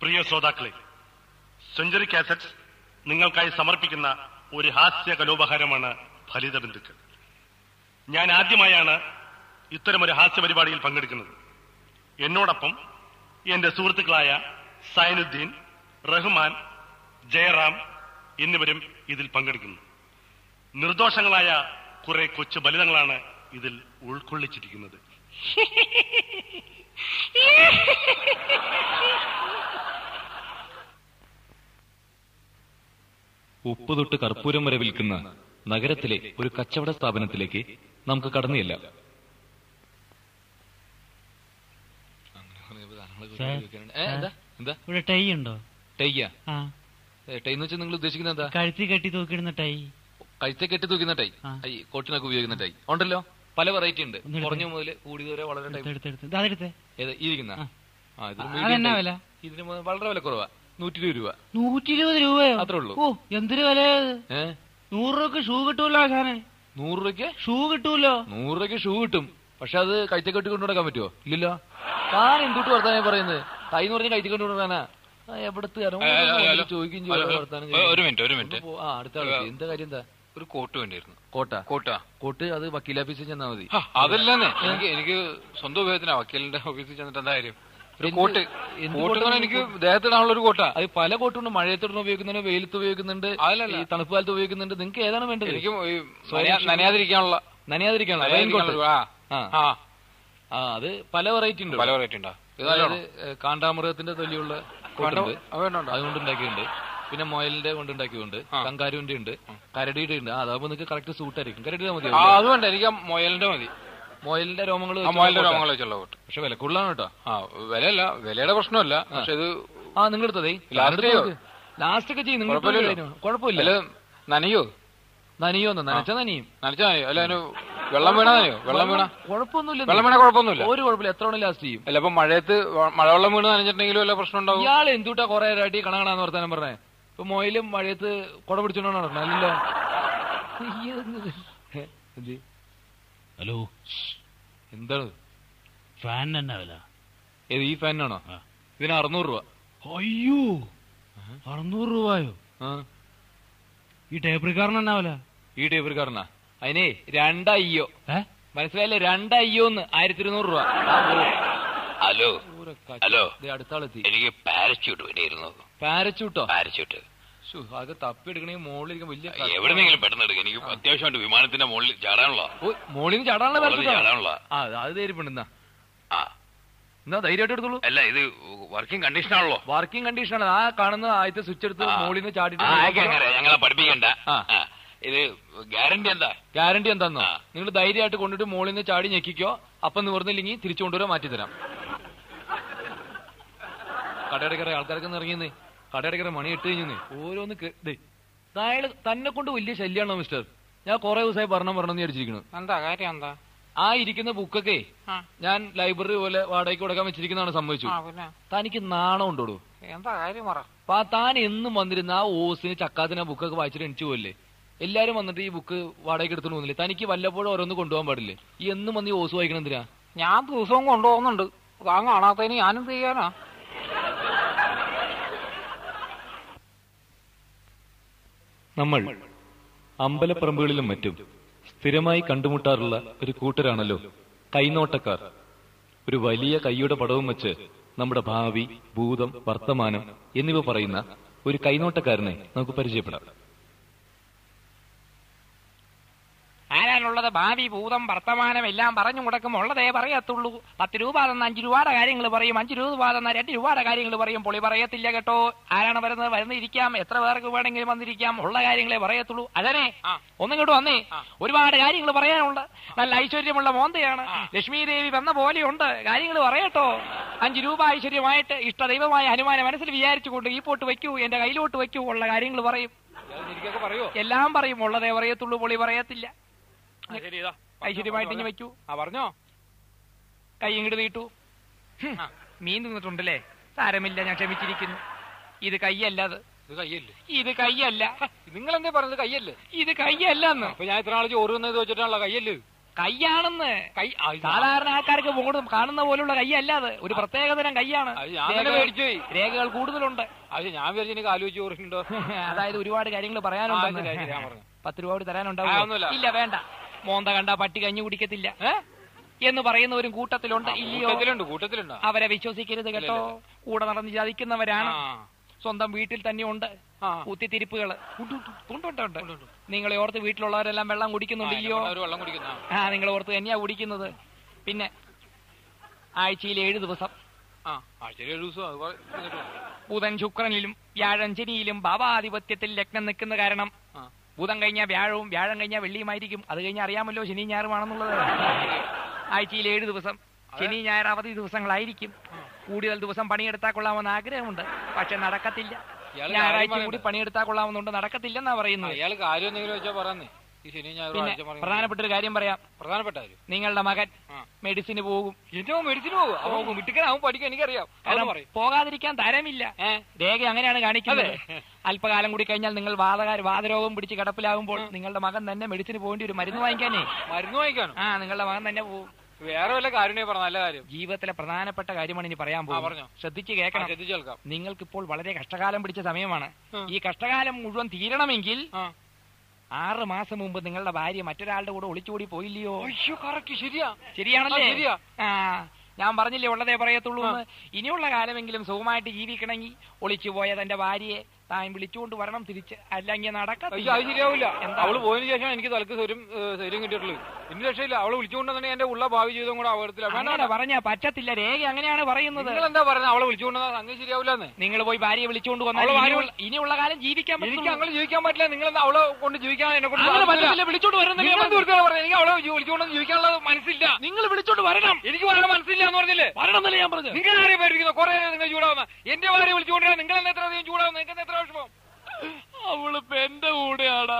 പ്രിയ ശ്രോതാക്കളെ century cassettes നിങ്ങൾക്കായി സമർപ്പിക്കുന്ന ഒരു ഹാസ്യ കലോപഹാരമാണ് ഫലിത ബന്ധുക്കൾ ഞാൻ ആദ്യമായാണ് ഇത്തരമൊരു ഹാസ്യ പരിപാടിയിൽ പങ്കെടുക്കുന്നത് എന്നോടൊപ്പം എന്റെ സുഹൃത്തുക്കളായ സൈനുദ്ദീൻ റഹ്മാൻ ജയറാം എന്നിവരും ഇതിൽ പങ്കെടുക്കുന്നു നിർദോഷങ്ങളായ കുറെ കൊച്ചു ബലിതങ്ങളാണ് ഇതിൽ ഉൾക്കൊള്ളിച്ചിരിക്കുന്നത് ഉപ്പ് തൊട്ട് കർപ്പൂരം വരെ വിൽക്കുന്ന നഗരത്തിലെ ഒരു കച്ചവട സ്ഥാപനത്തിലേക്ക് നമുക്ക് കടന്നില്ല എന്താ എന്താ ഇവിടെ ടൈ ഉണ്ടോ ടൈയാ ആ ടൈ എന്ന് വെച്ചാൽ നിങ്ങൾ ഉദ്ദേശിക്കുന്നത് എന്താ കഴുത്തി കെട്ടി തൂക്കിടുന്ന ടൈ കഴുത്തെ കെട്ടി തൂക്കുന്ന ടൈ ആ. ഈ കോട്ടിനൊക്കെ ഉപയോഗിക്കുന്ന ടൈ ഉണ്ടല്ലോ പല വെറൈറ്റി ഉണ്ട് ഒന്ന് എടുത്തേ. കുറഞ്ഞ മുതൽ കൂടിയത് വരെ വളരെ ടൈപ്പ് എടുത്തെടുത്ത് അതെടുത്തേ ഏത് ഈ ഇരിക്കുന്ന ആ. ആ ഇത് ആ, medium അതെന്നാ type. വില? ഇതിന് മു- വളരെ വില കുറവാ നൂറ്റി ഇരുപത് രൂപ നൂറ്റി ഇരുപത് രൂപയോ അത്രേ ഉള്ളൂ. ഓ എന്തൊരു വില ഏ നൂറ് രൂപക്ക് ഷൂ കിട്ടൂല്ലോ ആശാനെ നൂറ് രൂപയ്ക്ക് ഷൂ കിട്ടൂല്ലോ നൂറ് രൂപയ്ക്ക് ഷൂ കിട്ടും പക്ഷെ അത് കഴുത്തെ കെട്ടി കൊണ്ടു നടക്കാൻ പറ്റുമോ ഇല്ലല്ലോ താൻ എന്തുട്ട് വർത്താനം പറയുന്നത് കൈ എന്ന് പറഞ്ഞ കഴുത്തി കൊണ്ടു നടക്കാനാ ആ, എവിടത്തെ ആരോ ഏ, ഏ, ഏ, ഹലോ. ചോദിക്കും ഹലോ, ചെയ്യും, ഹലോ. വർത്താനം ഒരു- ഒരു മിനിറ്റ്, ഒരു ഒന്ന് മിനിറ്റ്. പോ- ആ അടുത്ത ആളെ എന്താ കാര്യം എന്താ ഒരു കോട്ട് വേണ്ടിയിരുന്നു കോട്ട കോട്ടാ കോട്ട് അത് വക്കീലാഫീസിൽ ചെന്നാ മതി ഹ, അതല്ലെന്നേ എനിക്ക് എനിക്ക് സ്വന്തം ഉപയോഗത്തിനാ വക്കീലിന്റെ ഓഫീസിൽ ചെന്നിട്ട് എന്താ കാര്യം ഒരു എന്ത്- കോട്ട് എന്ത് കോട്ട് എന്ന് കോട്ടാ പറഞ്ഞാൽ എനിക്ക് ദേഹത്തിടാനുള്ള ഒരു കോട്ടാ അത് പല കോട്ടുണ്ട് മഴയത്തോട് ഉപയോഗിക്കുന്നുണ്ട് വെയിലത്ത് ഉപയോഗിക്കുന്നുണ്ട് അതല്ലല്ല. ഈ തണുപ്പ് കാലത്ത് ഉപയോഗിക്കുന്നുണ്ട് നിങ്ങൾക്ക് ഏതാണ് വേണ്ടത് എനിക്ക് ഈ നനയാ- നനയാതിരിക്കാനുള്ള നനയാതിരിക്കാനുള്ള റെയിൻ കോട്ട് നനയാതിരിക്കാനുള്ള- ആ ആ ആ ആ അത് പല വെറൈറ്റി ഉണ്ട് പല വെറൈറ്റി ഉണ്ടോ ഇത് അതായത് നല്ലോണം ഏ, കാണ്ടാമൃഗത്തിന്റെ തൊലിയുള്ള വേണ്ട, കോട്ടുണ്ട് അത് വേണ്ട, വേണ്ട. അതുകൊണ്ട് ഉണ്ടാക്കിയിട്ടുണ്ട് പിന്നെ മൊയലിന്റെ കൊണ്ട് ഉണ്ടാക്കിയുണ്ട് ആ. കങ്കാരുവിന്റെ ഉണ്ട് കരടിയുടെ ഉണ്ട് ആ, അതാകുമ്പോ നിങ്ങൾക്ക് കറക്റ്റ് സൂട്ട് ആയിരിക്കും കരടിയുടെ മതി ആ അത് വേണ്ട എനിക്ക് ആ മൊയലിന്റെ മതി മൊയലിന്റെ രോമങ്ങൾ ആ മൊയലിന്റെ രോമങ്ങൾ വെച്ചുള്ള കോട്ട് പക്ഷെ വില കൂടുതലാണ് കേട്ടോ ആ വിലയല്ല വിലയുടെ പ്രശ്നമല്ല പക്ഷെ ഇത് ആ നിങ്ങൾ എടുത്തതേ Last ചെയ്യോ? ലാസ്റ്റ് ഒക്കെ ചെയ്യും നിങ്ങൾ കുഴപ്പമില്ലല്ലോ. കുഴപ്പമില്ല അല്ല നനയോ നനിയോന്ന് നനച്ച നനിയും നനച്ചാ നനയോ അല്ല അതിന് വെള്ളം വീണാ നനയോ വെള്ളം വീണാ കുഴപ്പമൊന്നുമില്ല വെള്ളം വീണാ കുഴപ്പമൊന്നുമില്ല ഒരു കുഴപ്പമില്ല എത്ര വേണം ലാസ്റ്റ് ചെയ്യും അല്ല അപ്പൊ മഴയത്ത് വ- മഴവെള്ളം വീണ് നനഞ്ഞിട്ടുണ്ടെങ്കിലും വല്ല പ്രശ്നം ഉണ്ടാവും ഇയാൾ എന്തുട്ടാ കൊറേ അടി കണകണാന്ന് വർത്താനം പറഞ്ഞേ ഇപ്പൊ മൊയിലും മഴയത്ത് കുട പിടിച്ചോണ്ടാണ് നടക്കുന്നത് അല്ലല്ലോ ഏ, എന്ത്? ഹലോ എന്താണ് ഫാൻ എന്നാ വില ഏത് ഈ ഫാനാണോ ആ. ഇതിന് അറുന്നൂറ് രൂപ അയ്യോ അറുന്നൂറ് രൂപയോ ആ ഈ ടേപ്പ് റിക്കാറിന് എന്നാ വില ഈ ടേബിൾ കാരനാ അതിനെ രണ്ടയ്യോ ഏ മനസ്സിലായില്ലേ രണ്ടയ്യോന്ന് ആയിരത്തി ഇരുന്നൂറ് രൂപ ഹലോ ഹലോ. ദേ അടുത്ത ആളെത്തി എനിക്ക് പാരച്യൂട്ട് വേണ്ടിയിരുന്നു പാരച്ചൂട്ടോ പാരച്യൂട്ട് ശ്ശോ, അതൊക്കെ തപ്പി എടുക്കണമെങ്കിൽ മുകളിലിരിക്കാൻ വലിയ എവിടെന്നെങ്കിലും പെട്ടെന്ന് എടുക്കുക എനിക്ക് അത്യാവശ്യമായിട്ട് വിമാനത്തിന്റെ മുകളിൽ ചാടാനുള്ള ഓ, മോളിൽ നിന്ന് ചാടാനുള്ള മുകളിൽ പാരച്ചൂട്ടാണോ? ചാടാനുള്ള ആ അത് ധൈര്യപ്പെടുന്ന ആ എന്നാ ധൈര്യമായിട്ട് എടുത്തോളൂ അല്ല ഇത് വർക്കിംഗ് കണ്ടീഷനാണല്ലോ വർക്കിംഗ് കണ്ടീഷനാണ് ആ കാണുന്ന ആദ്യത്തെ സ്വിച്ച് എടുത്ത് മോളിൽ നിന്ന് ചാടിയിട്ട് ഞങ്ങളെ പഠിപ്പിക്കണ്ട ആ. ആ. ഇത് ഗ്യാരണ്ടി എന്താ ഗ്യാരണ്ടി എന്താന്നോ ആ. നിങ്ങൾ ധൈര്യമായിട്ട് കൊണ്ടിട്ട് മോളിൽ നിന്ന് ചാടി ഞെക്കിക്കോ അപ്പൊ നിവർന്നില്ലെങ്കിൽ തിരിച്ചു കൊണ്ടുവരാൻ മാറ്റി തരാം കടയടക്കറ ആൾക്കാരൊക്കെ ഒന്ന് ഇറങ്ങിയെന്നേ കടയടക്കറ മണി ഇട്ട് കഴിഞ്ഞേ ഓരോന്ന് കേ- ദേ, അയാള് തന്നെ കൊണ്ട് വലിയ ശല്യമാണോ മിസ്റ്റർ ഞാൻ കുറെ ദിവസമായി പറഞ്ഞു പറഞ്ഞു വിചാരിച്ചിരിക്കുന്നു എന്താ കാര്യം എന്താ ആ ഇരിക്കുന്ന ബുക്കൊക്കെ ആ. ഞാൻ ലൈബ്രറി പോലെ വാടകയ്ക്ക് കൊടുക്കാൻ വെച്ചിരിക്കുന്നതാണ് സംഭവിച്ചു പിന്നെ തനിക്ക് നാണം ഉണ്ടോടൂ എന്താ കാര്യം പറ അപ്പൊ ആ താൻ എന്നും വന്നിരുന്ന ആ ഓസിന് ചക്കാത്തിന് ആ ബുക്കൊക്കെ വായിച്ചിട്ട് എണിച്ചു പോലല്ലേ എല്ലാരും വന്നിട്ട് ഈ ബുക്ക് വാടകയ്ക്ക് എടുത്തോണ്ട് പോകുന്നില്ലേ തനിക്ക് വല്ലപ്പോഴും ഓരോന്ന് കൊണ്ടുപോകാൻ പാടില്ലേ ഈ എന്നും വന്ന് ഈ ഓസ് വായിക്കണം എന്തിനാ ഞാൻ ദിവസവും കൊണ്ടുപോകുന്നുണ്ട് താൻ കാണാത്തതിന് ഞാനും ചെയ്യാനാ നമ്മൾ അമ്പലപ്പറമ്പുകളിലും മറ്റും സ്ഥിരമായി കണ്ടുമുട്ടാറുള്ള ഒരു കൂട്ടരാണല്ലോ കൈനോട്ടക്കാർ ഒരു വലിയ കൈയുടെ പടവും വെച്ച് നമ്മുടെ ഭാവി ഭൂതം വർത്തമാനം എന്നിവ പറയുന്ന ഒരു കൈനോട്ടക്കാരനെ നമുക്ക് പരിചയപ്പെടാം ആരാണുള്ളത് ഭാവി ഭൂതം വർത്തമാനം എല്ലാം പറഞ്ഞു മുടക്കും ഉള്ളതേ പറയത്തുള്ളൂ പത്ത് രൂപ തന്ന അഞ്ച് രൂപയുടെ കാര്യങ്ങൾ പറയും അഞ്ച് രൂപ തന്ന രണ്ട് രൂപയുടെ കാര്യങ്ങൾ പറയും പൊളി പറയത്തില്ല കേട്ടോ ആരാണ് വരുന്നത് വരുന്നിരിക്കാം എത്ര പേർക്ക് വേണമെങ്കിലും വന്നിരിക്കാം ഉള്ള കാര്യങ്ങളെ പറയത്തുള്ളൂ അതനെ ഒന്നും കേട്ടോ വന്നേ ഒരുപാട് കാര്യങ്ങൾ പറയാനുണ്ട് നല്ല ഐശ്വര്യമുള്ള മോന്തയാണ് ലക്ഷ്മി ദേവി വന്ന പോലെയുണ്ട് കാര്യങ്ങൾ പറയട്ടോ അഞ്ച് രൂപ ഐശ്വര്യമായിട്ട് ഇഷ്ടദൈവമായ ഹനുമാനെ മനസ്സിൽ വിചാരിച്ചുകൊണ്ട് ഈ പോട്ട് വെക്കൂ എന്റെ കയ്യിലോട്ട് വെക്കൂ ഉള്ള കാര്യങ്ങൾ പറയും പറയോ എല്ലാം പറയും ഉള്ളതേ പറയത്തുള്ളൂ പൊളി പറയത്തില്ല ഐശ്വര്യമായിട്ട് ഇനി വെക്കൂ ആ പറഞ്ഞോ കൈ ഇങ്ങോട്ട് നീട്ടു ഹും, മീൻ തിന്നിട്ടുണ്ടല്ലേ സാരമില്ല ഞാൻ ക്ഷമിച്ചിരിക്കുന്നു ഇത് കൈയല്ല അത് ഇത് കയ്യല്ലേ ഇത് കൈയല്ല നിങ്ങൾ എന്തേ പറഞ്ഞത് കയ്യല്ലേ ഇത് കൈയല്ല എന്ന് അപ്പൊ ഞാൻ ഇത്ര നാളെ ചോറ് വന്നത് വെച്ചിട്ടാണല്ലോ കയ്യല്ലേ കൈയാണെന്ന് കൈ ആ, ഇത് സാധാരണ ആൾക്കാർക്ക് കൂടുതൽ കാണുന്ന പോലുള്ള കൈയല്ല അത് ഒരു പ്രത്യേകതരം കൈയാണ് അത് ഞാൻ തന്നെ രേഖകൾ- മേടിച്ചു പോയി. രേഖകൾ കൂടുതലുണ്ട് അത് ഞാൻ വിചാരിച്ചു എനിക്ക് ആലോചിച്ച് ഓർമ്മയുണ്ടോ അതായത് ഒരുപാട് കാര്യങ്ങൾ ആ, പറയാനുണ്ട് ശരി, ശരി, ഞാൻ പറഞ്ഞു. പത്ത് രൂപ കൂടി ആ, തരാനുണ്ടാവും ഒന്നുമില്ല. ഇല്ല വേണ്ട മോന്ത കണ്ട പട്ടി കഞ്ഞി കുടിക്കത്തില്ല ഏ? എന്ന് പറയുന്നവരും കൂട്ടത്തിലുണ്ട് ഇല്ലയോ കൂട്ടത്തിലുണ്ട് കൂട്ടത്തിലുണ്ട് അവരെ വിശ്വസിക്കരുത് കേട്ടോ കൂടെ നടന്ന് ചതിക്കുന്നവരാണ് ആ. സ്വന്തം വീട്ടിൽ തന്നെ ഉണ്ട് ആ. കുത്തിത്തിരിപ്പുകള് ഉണ്ട് ഉണ്ട് ഉണ്ട് നിങ്ങളെ ഓർത്ത് വീട്ടിലുള്ളവരെല്ലാം വെള്ളം കുടിക്കുന്നുണ്ട് ഇല്ലയോ ഒരു വെള്ളം കുടിക്കുന്ന ആ നിങ്ങൾ ഓർത്ത് തന്നെയാ കുടിക്കുന്നത് പിന്നെ ആഴ്ചയിൽ ഏഴ് ദിവസം ആ ആഴ്ചയിൽ ഒരു ദിവസം അത് കുറെ ഇരുന്നിട്ട് പോകും. ബുധൻ ശുക്രനിലും വ്യാഴം ശനിയിലും ഭാവാധിപത്യത്തിൽ ലഗ്നം നിൽക്കുന്ന കാരണം ആ. ബുധൻ കഴിഞ്ഞാൽ വ്യാഴവും വ്യാഴം കഴിഞ്ഞാൽ വെള്ളിയുമായിരിക്കും അത് കഴിഞ്ഞാൽ അറിയാമല്ലോ ശനി ഞായറുമാണെന്നുള്ളത് ആഴ്ചയിൽ ഏഴ് ദിവസം ശനി ഞായർ അവധി ദിവസങ്ങളായിരിക്കും കൂടുതൽ ദിവസം പണിയെടുത്താൽ കൊള്ളാമെന്ന് ആഗ്രഹമുണ്ട് പക്ഷെ നടക്കത്തില്ല ഇയാള് ഞായറാഴ്ച കാര്യം കൂടി പണിയെടുത്താൽ കൊള്ളാമെന്നുണ്ട് നടക്കത്തില്ലെന്നാ പറയുന്നത് അയാൾ കാര്യം എന്തെങ്കിലും വെച്ചാൽ പറയുന്നേ ഈ ശനി ഞായറും പിന്നെ ആഴ്ച പറയുന്നത്. പ്രധാനപ്പെട്ട ഒരു കാര്യം പറയാം പ്രധാനപ്പെട്ട കാര്യം നിങ്ങളുടെ മകൻ ആ. മെഡിസിന് പോകും എന്റെ മെഡിസിന് പോകും അവൻ വിട്ടിക്കൻ പഠിക്കാൻ എനിക്കറിയാം അതൊന്നും കാരണം പറയും പോകാതിരിക്കാൻ തരമില്ല ഏ? രേഖ അങ്ങനെയാണ് കാണിക്കുന്നത് അതെ. അല്പകാലം കൂടി കഴിഞ്ഞാൽ നിങ്ങൾ വാതകാര വാതരോഗം പിടിച്ച് കിടപ്പിലാകുമ്പോൾ നിങ്ങളുടെ മകൻ തന്നെ മെഡിസിന് പോകേണ്ടി ഒരു മരുന്ന് വാങ്ങിക്കാനേ മരുന്ന് വാങ്ങിക്കാനോ ആ നിങ്ങളുടെ മകൻ തന്നെ പോകും വേറെ വല്ല കാര്യം പറഞ്ഞ നല്ല കാര്യം ജീവിതത്തിലെ പ്രധാനപ്പെട്ട കാര്യമാണ് ഇനി പറയാൻ ആ, പോകുന്നത് പറഞ്ഞോ. ശ്രദ്ധിച്ച് ആ, കേൾക്കണം ശ്രദ്ധിച്ച് കേൾക്കാം നിങ്ങൾക്കിപ്പോൾ വളരെ കഷ്ടകാലം പിടിച്ച സമയമാണ് ആ. ഈ കഷ്ടകാലം മുഴുവൻ തീരണമെങ്കിൽ ആ. ആറ് മാസം മുമ്പ് നിങ്ങളുടെ ഭാര്യ മറ്റൊരാളുടെ കൂടെ ഒളിച്ചുകൂടി പോയില്ലയോ അയ്യോ കറക്റ്റ് ശരിയാ ശരിയാണല്ലേ ആ, ശരിയാ. ആ ഞാൻ പറഞ്ഞില്ലേ ഉള്ളതേ പറയത്തുള്ളൂ എന്ന് ഇനിയുള്ള കാലമെങ്കിലും സുഖമായിട്ട് ജീവിക്കണമെങ്കിൽ ഒളിച്ചു പോയ തന്റെ ഭാര്യയെ താൻ വിളിച്ചുകൊണ്ട് വരണം തിരിച്ച് അല്ലെങ്കിൽ അയ്യോ നടക്കത്തില്ല അത് ശരിയാവില്ല എന്താ? അവള് പോയതിനു ശേഷം എനിക്ക് തലക്ക് സ്വരം സ്വര്യം കിട്ടിയിട്ടുള്ളൂ ഇനി രക്ഷയില്ല അവള് വിളിച്ചുകൊണ്ടെന്നുണ്ടെങ്കിൽ എന്റെ ഉള്ള ഭാവി ജീവിതം കൂടെ അപകടത്തില അങ്ങനെ പറഞ്ഞാ പറ്റത്തില്ല രേഖ അങ്ങനെയാണ് പറയുന്നത് നിങ്ങൾ എന്താ പറയുന്നത് അവളെ വിളിച്ചുകൊണ്ടെന്നാ സംഗതി ശരിയാവില്ലെന്ന് നിങ്ങൾ പോയി ഭാര്യയെ വിളിച്ചുകൊണ്ട് വന്നാൽ അവള് ഭാര്യ- ഇനിയുള്ള- ഇനിയുള്ള കാലം ജീവിക്കാൻ എനിക്ക് പറ്റുള്ളൂ. അങ്ങനെ ജീവിക്കാൻ പറ്റില്ല നിങ്ങൾ എന്താ അവളെ കൊണ്ട് ജീവിക്കാൻ എന്നെ കൊണ്ട് അങ്ങനെ സാധിക്കില്ല. പറ്റത്തില്ല വിളിച്ചോണ്ട് വരുന്നില്ല നിങ്ങൾ എന്ത് വൃത്തിയാണ് പറഞ്ഞത്? എനിക്ക് അവളെ ജി- വിളിച്ചുകൊണ്ടൊന്നും ജീവിക്കാനുള്ള മനസ്സില്ല നിങ്ങൾ വിളിച്ചോണ്ട് വരണം എനിക്ക് വളരെ മനസ്സില്ല എന്ന് പറഞ്ഞില്ലേ വരണം എന്നല്ലേ ഞാൻ പറഞ്ഞു നിങ്ങൾ ആരെയും പേടിക്കുന്നു കുറെ നിങ്ങൾ ചൂടാവുന്ന എന്റെ ഭാര്യ വിളിച്ചുകൊണ്ടിരാ നിങ്ങൾ എന്നെ എത്ര അധികം ചൂടാവുന്ന നിങ്ങൾക്ക് എത്ര വിഷമം അവളിപ്പോ എന്റെ കൂടെയാടാ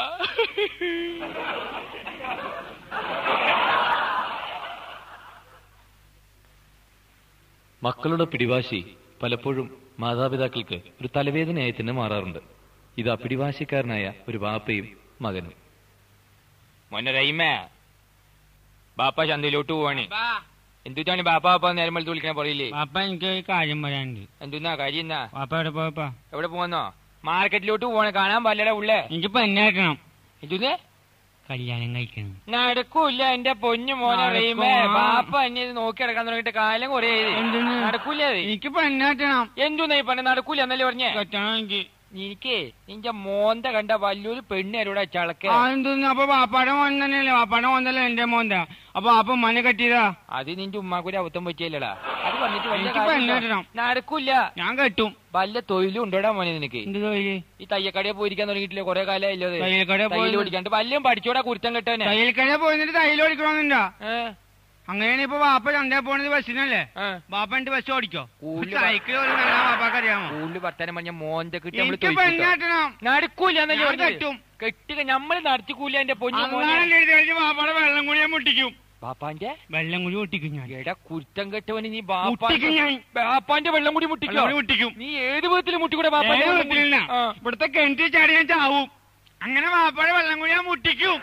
മക്കളുടെ പിടിവാശി പലപ്പോഴും മാതാപിതാക്കൾക്ക് ഒരു തലവേദനയായി തന്നെ മാറാറുണ്ട് ഇതാ പിടിവാശിക്കാരനായ ഒരു വാപ്പയും മകനും മോനെ റൈമ ബാപ്പ ചന്തയിലോട്ട് പോവാണ് എന്തുട്ടാണ് ബാപ്പ ബാപ്പ നേരം വെളുത്ത് വിളിക്കണ പറയില്ലേ പാപ്പ എനിക്ക് ഒരു കാര്യം പറയാനുണ്ട് എന്തുന്നാ കാര്യം എന്നാ പാപ്പ എവിടെ പോയപ്പാ എവിടെ പോവാന്നോ മാർക്കറ്റിലോട്ട് പോവാണ് കാണാൻ പാടില്ലടാ ഉള്ളേ എനിക്ക് പെണ്ണ കിട്ടണം എന്തുന്നേ കല്യാണം കഴിക്കണം നടക്കൂല എന്റെ പൊന്നു മോനെ റീമേ നടക്കും. ബാപ്പ എന്നെ ഇത് നോക്കി നടക്കാൻ തുടങ്ങിയിട്ട് കാലം കുറേ എന്തിന്? നടക്കൂല അത്. എനിക്ക് പെണ്ണ കിട്ടണം എന്തുന്നാ ഈ പണി നടക്കൂല എന്നല്ലേ പറഞ്ഞേ കെട്ടണം എനിക്ക് എനിക്ക് നിന്റെ മോന്ത കണ്ട വലിയൊരു പെണ്ണേരൂടെ ചളക്ക ആ എന്തോന്ന് അപ്പൊ പാപ്പാടെ മോൻ തന്നെയല്ലേ പാപ്പാടെ മോൻ തന്നെ എന്റെ മോന്താ അപ്പൊ അപ്പൊ മന കെട്ടിയതാ അത് നിന്റെ ഉമ്മാക്കൊരു അബദ്ധം പറ്റിയല്ലടാ അത് പറഞ്ഞിട്ട് വലിയ എനിക്ക് പെണ്ണ് കാര്യമില്ല. കെട്ടണം. നടക്കൂല ഞാൻ കെട്ടും വല്ല തൊഴിലും ഉണ്ടോടാ മോനെ നിനക്ക് എന്ത് തൊഴില് ഈ തയ്യക്കടയിൽ പോയിരിക്കാൻ തുടങ്ങിയിട്ടില്ല കൊറേ കാലമായില്ലോ അത്. തയ്യൽക്കടയിൽ തയ്യൽ പോയി- പഠിക്കാണ്ട് വല്ലതും പഠിച്ചോടാ കുരുത്തം കെട്ടവനെ തയ്യൽക്കട പോയിട്ട് തയ്യൽ ഓടിക്കണമെന്നുണ്ടാ ഏ, അങ്ങനെയാണ് ഇപ്പൊ വാപ്പ ചന്തേ പോണത് ബസ്സിനല്ലേ ഏ. ബാപ്പ എന്റെ ബസ് ഓടിക്കോ കൂലി സൈക്കിൾ ഓടിക്കാൻ വാപ്പാക്ക് അറിയാമോ കൂടുതൽ വർത്താനം പറഞ്ഞ മോന്റെ കിട്ടി നമ്മള് എനിക്ക് പെണ്ണ് കെട്ടണം നടക്കൂല എന്നല്ലേ ഞാൻ പറഞ്ഞത്? കെട്ടും. കെട്ടുക നമ്മള് നടത്തിക്കൂല എന്റെ പൊന്നു മോനെ അങ്ങനെ എഴുതി വാപ്പാടെ വെള്ളം കൂടി ഞാൻ മുട്ടിക്കും ബാപ്പാന്റെ വെള്ളം കൂടി മുട്ടിക്കും ഞാൻ എടാ കുരുത്തം കെട്ടവന് നീ മുട്ടിക്കും ഞാൻ. ബാപ്പാന്റെ വെള്ളം കൂടി വെള്ളം മുട്ടിക്കോ കൂടി മുട്ടിക്കും നീ ഏത് വിധത്തിൽ മുട്ടിക്കൂടെ ബാപ്പാന്റെ ഏത് വെള്ളം കൂടി? വിധത്തിലില്ല? ആ. ഇവിടുത്തെ കിണറ്റിൽ ചാടി ഞാൻ ചാവും അങ്ങനെ വാപ്പാടെ വെള്ളം കൂടി ഞാൻ മുട്ടിക്കും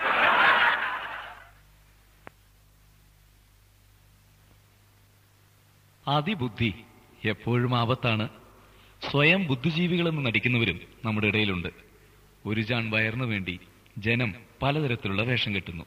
അതിബുദ്ധി എപ്പോഴും ആപത്താണ് സ്വയം ബുദ്ധിജീവികളെന്ന് നടിക്കുന്നവരും നമ്മുടെ ഇടയിലുണ്ട് ഒരു ജാൺ വയറിനു വേണ്ടി ജനം പലതരത്തിലുള്ള വേഷം കെട്ടുന്നു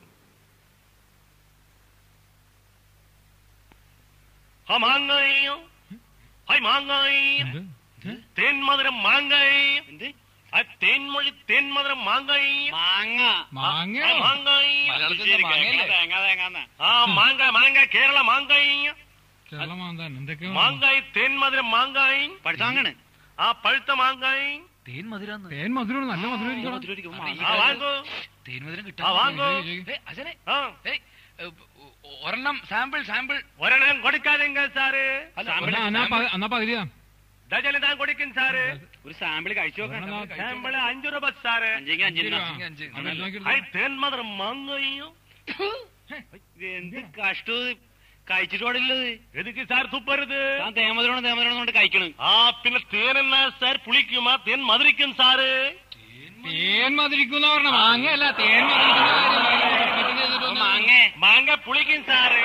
ആ മാങ്ങായോ ഹായ് മാങ്ങായ തേന്മധുരം മാങ്ങായ ആ തേൻമൊഴി തേന്മധുരം മാങ്ങായ മാങ്ങ മാങ്ങ മാങ്ങായ മലയാളത്തിൽ മാങ്ങയല്ലേ? തേങ്ങ തേങ്ങ ആ മാങ്ക മാങ്ക കേരള മാങ്കായ മാങ്കായ് തേന്മധുരം മാങ്കായ് പഠിച്ചാങ്ങണ് ആ പഴുത്ത മാങ്കായ് തേൻ മധുരാന്ന് തേൻ മധുരം നല്ല മധുരം ആ വാങ്ങോ തേൻ മധുരം ആ വാങ്ങോ അച്ഛനെ ആ ഒരെണ്ണം സാമ്പിൾ സാമ്പിൾ ഒരെണ്ണം കൊടുക്കാതെങ്ക സാറ് എന്നാ പകുതിയാ ഡജന് താൻ കൊടുക്കും സാറ് ഒരു സാമ്പിൾ കഴിച്ചു നോക്കാം സാമ്പിള് അഞ്ചു രൂപ സാറ് അഞ്ചെങ്കിൽ അഞ്ചിന് ഐ തേന്മധുരം മാങ്ങായോ എന്ത് കഷ്ടു കഴിച്ചിട്ട് പാടില്ലത് എതുക്ക് സാർ തുപ്പരുത് താൻ തേമതിരോണം തേമതിരോണം കൊണ്ട് കഴിക്കണം ആ പിന്നെ തേനെന്നാ സാർ പുളിക്കുമാ തേൻ മധുരിക്കും സാറ് തേൻ മധുരിക്കുന്ന പറഞ്ഞ മാങ്ങയല്ല തേൻ മാങ്ങ മാങ്ങ പുളിക്കും സാറ്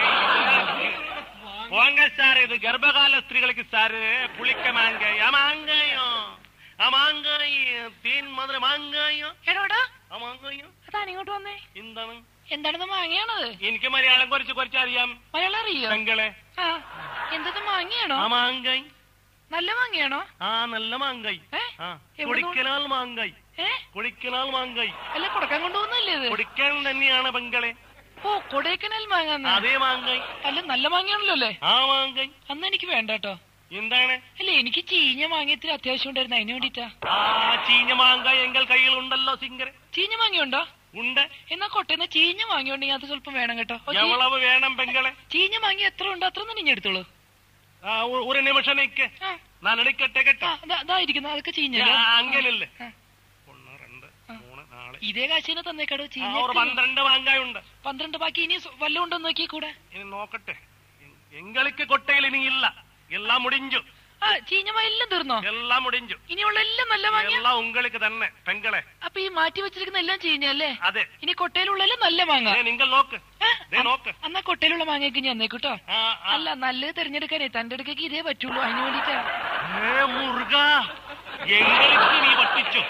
പോങ്ക സാറ് ഇത് ഗർഭകാല സ്ത്രീകൾക്ക് സാറ് പുളിക്ക മാങ്ക ആ മാങ്ങയോ ആ മാങ്ങായോ തേൻ മധുര മാങ്ങായോ എടോടാ ആ മാങ്ങായോ അതാണ് ഇങ്ങോട്ട് വന്നേ എന്താണ് എന്താണെന്ന് മാങ്ങയാണത് എനിക്ക് മലയാളം കുറച്ച് കുറച്ച് അറിയാം മലയാളം അറിയോ പെങ്ങളെ ആ എന്തത് മാങ്ങയാണോ ആ മാങ്കായി നല്ല മാങ്ങയാണോ ആ നല്ല മാങ്കായി ഏ? ആ എവിടുന്ന് കുടിക്കനാൽ മാങ്കായി ഏ കുടിക്കനാൽ മാങ്കായി അല്ല കൊടുക്കാൻ കൊണ്ടുപോകുന്നല്ലേ ഇത് കുടിക്കാൻ തന്നെയാണ് പെങ്ങളെ ഓ കൊടൈക്കനാൽ മാങ്ങാന്ന് അതേ മാങ്കായി അല്ല നല്ല മാങ്ങയാണല്ലോ അല്ലേ ആ മാങ്കായി അന്ന് എനിക്ക് വേണ്ട കേട്ടോ എന്താണ് അല്ല എനിക്ക് ചീഞ്ഞ മാങ്ങ ഇത്തിരി അത്യാവശ്യം ഉണ്ടായിരുന്നു അതിന് വേണ്ടിട്ടാ ആ ചീഞ്ഞ മാങ്കായി എങ്കിൽ കയ്യിൽ ഉണ്ടല്ലോ സിംഗർ ചീഞ്ഞ മാങ്ങയുണ്ടോ ഉണ്ട് എന്നാ കൊട്ടേന്ന് ചീഞ്ഞ മാങ്ങ ഉണ്ടെങ്കിൽ അത് സ്വല്പം വേണം കേട്ടോ ഓ, ചീ- എവളവ് വേണം പെങ്ങളെ ചീഞ്ഞ മാങ്ങ എത്ര ഉണ്ട് അത്ര തന്നെ ഇനി എടുത്തോളൂ ആ ഒ- ഒരു നിമിഷം നിക്ക് ആ ഞാൻ എടുക്കട്ടെ കേട്ടോ ആ, ദാ- ദാ ഇരിക്കുന്നു അതൊക്കെ ചീഞ്ഞല്ലോ ആ, അങ്ങനല്ലേ ആ. ഒന്ന് രണ്ട് മൂന്ന് നാല് ഇതേ കാശിനെ തന്നേക്കാടോ ആ, ചീഞ്ഞ ഒരു പന്ത്രണ്ട് മാങ്കായ ഉണ്ട് പന്ത്രണ്ട് ബാക്കി ഇനി സ് വല്ലതും ഉണ്ടോ നോക്കി കൂടെ ഇനി നോക്കട്ടെ എങ്ങൾക്ക് കൊട്ടയിൽ ഇനി ഇല്ല എല്ലാം മുടിഞ്ചു ആ ചീഞ്ഞ മാങ്ങ എല്ലാം തീർന്നോ എല്ലാം മുടിഞ്ചു ഇനിയുള്ള എല്ലാം നല്ല മാങ്ങ എല്ലാം ഉങ്ങൾക്ക് തന്നെ പെങ്ങളെ അപ്പൊ ഈ മാറ്റി വെച്ചിരിക്കുന്ന എല്ലാം ചീഞ്ഞല്ലേ അതെ ഇനി കൊട്ടയിലുള്ള എല്ലാം നല്ല മാങ്ങ ദേ, നിങ്ങൾ നോക്ക് ഏ? ദേ നോക്ക് എന്നാ കൊട്ടയിലുള്ള മാങ്ങയ്ക്ക് ഞാൻ തന്നേക്കൂട്ടോ ആ, ആ. അല്ല നല്ലത് തിരഞ്ഞെടുക്കാനേ തന്റെ അടുക്കേക്ക് ഇതേ പറ്റുള്ളൂ അതിന് വേണ്ടിട്ടാ ഏ മുറുക എങ്ങൾക്ക് നീ പറ്റിച്ചു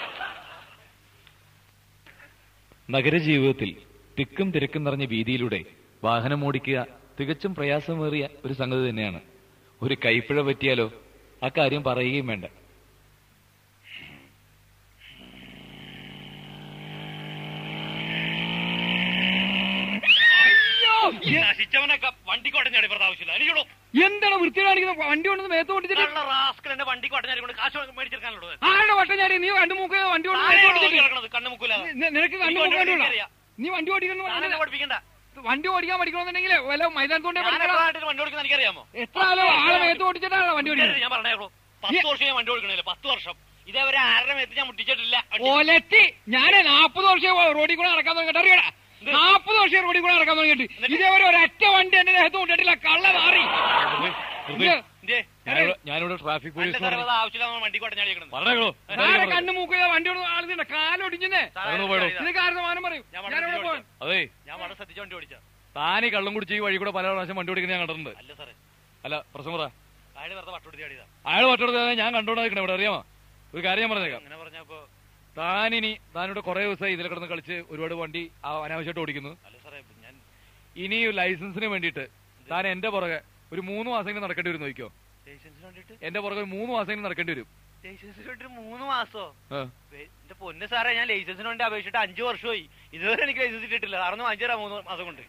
നഗരജീവിതത്തിൽ തിക്കും തിരക്കും നിറഞ്ഞ വീതിയിലൂടെ വാഹനമോടിക്കുക തികച്ചും പ്രയാസമേറിയ ഒരു സംഗതി തന്നെയാണ് ഒരു കൈപ്പിഴ പറ്റിയാലോ ആ കാര്യം പറയുകയും വേണ്ട നശിച്ചവനൊക്കെ വണ്ടി കൊടഞ്ഞാടി ഇവരുടെ ആവശ്യമില്ല എനിക്കുള്ളൂ എന്താണ് വൃത്തി കാണിക്കുന്നത് വണ്ടി കൊണ്ടു മേത്ത് കൊണ്ടിട്ട് റാസ്കൽ എന്റെ വണ്ടി കൊടഞ്ഞാടി കൊണ്ട് കാശ് മേടിച്ചെടുക്കാനുള്ളത് ആരുടെ വട്ടം ഞാൻ നീ കണ്ടു മൂക്ക് വണ്ടി കൊണ്ട് മേത്ത് കൊണ്ടിട്ട് കണ്ണു മുക്കൂലാതെ നി- നിനക്ക് കണ്ടു എനിക്ക് മൂക്ക് വണ്ടി കണ്ടുകൂടാ ഓടിക്കാൻ നീ വണ്ടി ഓടിക്കുന്നു ഞാനെന്നെ പഠിപ്പിക്കണ്ട വണ്ടി ഓടിക്കാൻ പഠിക്കണമെന്നുണ്ടെങ്കിൽ വല്ല മൈതാനത്തോണ്ടേ ഞാൻ പഠിക്കണം എത്ര നാട്ടിൽ വണ്ടി ഓടിക്കുന്ന എനിക്കറിയാമോ എത്ര ആളോ ആളെ മേത്ത് ഓടിച്ചിട്ടാണ് വണ്ടി ഓടിക്കുന്നത് ഞാൻ പറഞ്ഞേക്കൂ പത്ത് വർഷം ഞാൻ വണ്ടി ഓടിക്കണില്ല പത്ത് വർഷം ഇതേവരെ ആരുടെ മേത്ത് ഞാൻ മുട്ടിച്ചിട്ടില്ല വണ്ടി. ഒലത്തി ഞാൻ നാപ്പത് വർഷം റോഡിൽ കൂടെ നടക്കാൻ തുടങ്ങിട്ട് അറിയടാ നാപ്പത് വർഷം റോഡിൽ കൂടെ നടക്കാൻ തുടങ്ങിയിട്ട് ഇതേവരെ ഒരൊറ്റ വണ്ടി എന്റെ ദേഹത്ത് കൊണ്ടിട്ടില്ല കള്ള മാറി ഇതേ, ഞാനിവിടെ ഞാനിവിടെ ട്രാഫിക് നല്ല പോലീസ് സാറേ, അത് ആവശ്യമില്ലാതെ വണ്ടി കൊടഞ്ഞാടിയേക്കണത് പറഞ്ഞേക്കണോ ആരെ കണ്ണു മൂക്കുക വണ്ടി ആളുന്നുണ്ട് കാലൊടിഞ്ഞേ അതൊന്ന് പോയിടോ. ഇത് കാരണം മാനം പറയും ഞാൻ വണ്ടി ഞാനിവിടെ പോകാൻ ഓടിക്കാം. അതെ ഞാൻ വളരെ ശ്രദ്ധിച്ച വണ്ടി ഓടിച്ച താനീ കള്ളം കുടിച്ച് ഈ വഴി കൂടെ പല പ്രാവശ്യം വണ്ടി ഓടിക്കുന്നത് ഞാൻ കണ്ടിട്ടുണ്ട് അല്ല സാറേ അല്ല പ്രശ്നം പറ അയാൾ വെറുതെ വട്ടോടി ചാടിയതാ അയാൾ പറ്റോടത്ത് ഞാൻ കണ്ടോണ്ടിരിക്കണേ ഇവിടെ അറിയാമോ ഒരു കാര്യം ഞാൻ പറഞ്ഞേക്കാം അങ്ങനെ പറഞ്ഞപ്പോ താനിനി താനിവിടെ കുറെ ദിവസമായി ഇതിൽ കിടന്ന് കളിച്ച് ഒരുപാട് വണ്ടി ആ അനാവശ്യമായിട്ട് ഓടിക്കുന്നു അല്ല സാറേ ഞാൻ ഇനി ലൈസൻസിന് വേണ്ടിയിട്ട് താൻ എന്റെ പുറകെ ഒരു മൂന്ന് മാസമെങ്കിലും നടക്കേണ്ടി വരും നോക്കിയോ ലൈസൻസിന് വേണ്ടിട്ട് എന്റെ പുറകെ ഒരു മൂന്ന് മാസമെങ്കിലും നടക്കേണ്ടി വരും ലൈസൻസിന് വേണ്ടിട്ട് മൂന്ന് മാസോ ആ. വേ- എന്റെ പൊന്ന് സാറേ ഞാൻ ലൈസൻസിന് വേണ്ടി അപേക്ഷിച്ചിട്ട് അഞ്ചു വർഷമായി ഇതുവരെ എനിക്ക് ലൈസൻസ് കിട്ടിയിട്ടില്ല സാറൊന്ന് വാങ്ങിച്ചു തരാം മൂന്ന് മാസം കൊണ്ട്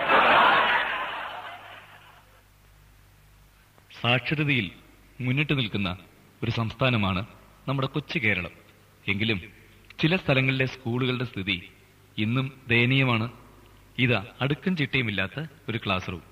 സാക്ഷരതയിൽ മുന്നിട്ട് നിൽക്കുന്ന ഒരു സംസ്ഥാനമാണ് നമ്മുടെ കൊച്ചു കേരളം എങ്കിലും ചില സ്ഥലങ്ങളിലെ സ്കൂളുകളുടെ സ്ഥിതി ഇന്നും ദയനീയമാണ് ഇതാ അടുക്കും ചിട്ടയുമില്ലാത്ത ഒരു ക്ലാസ് റൂം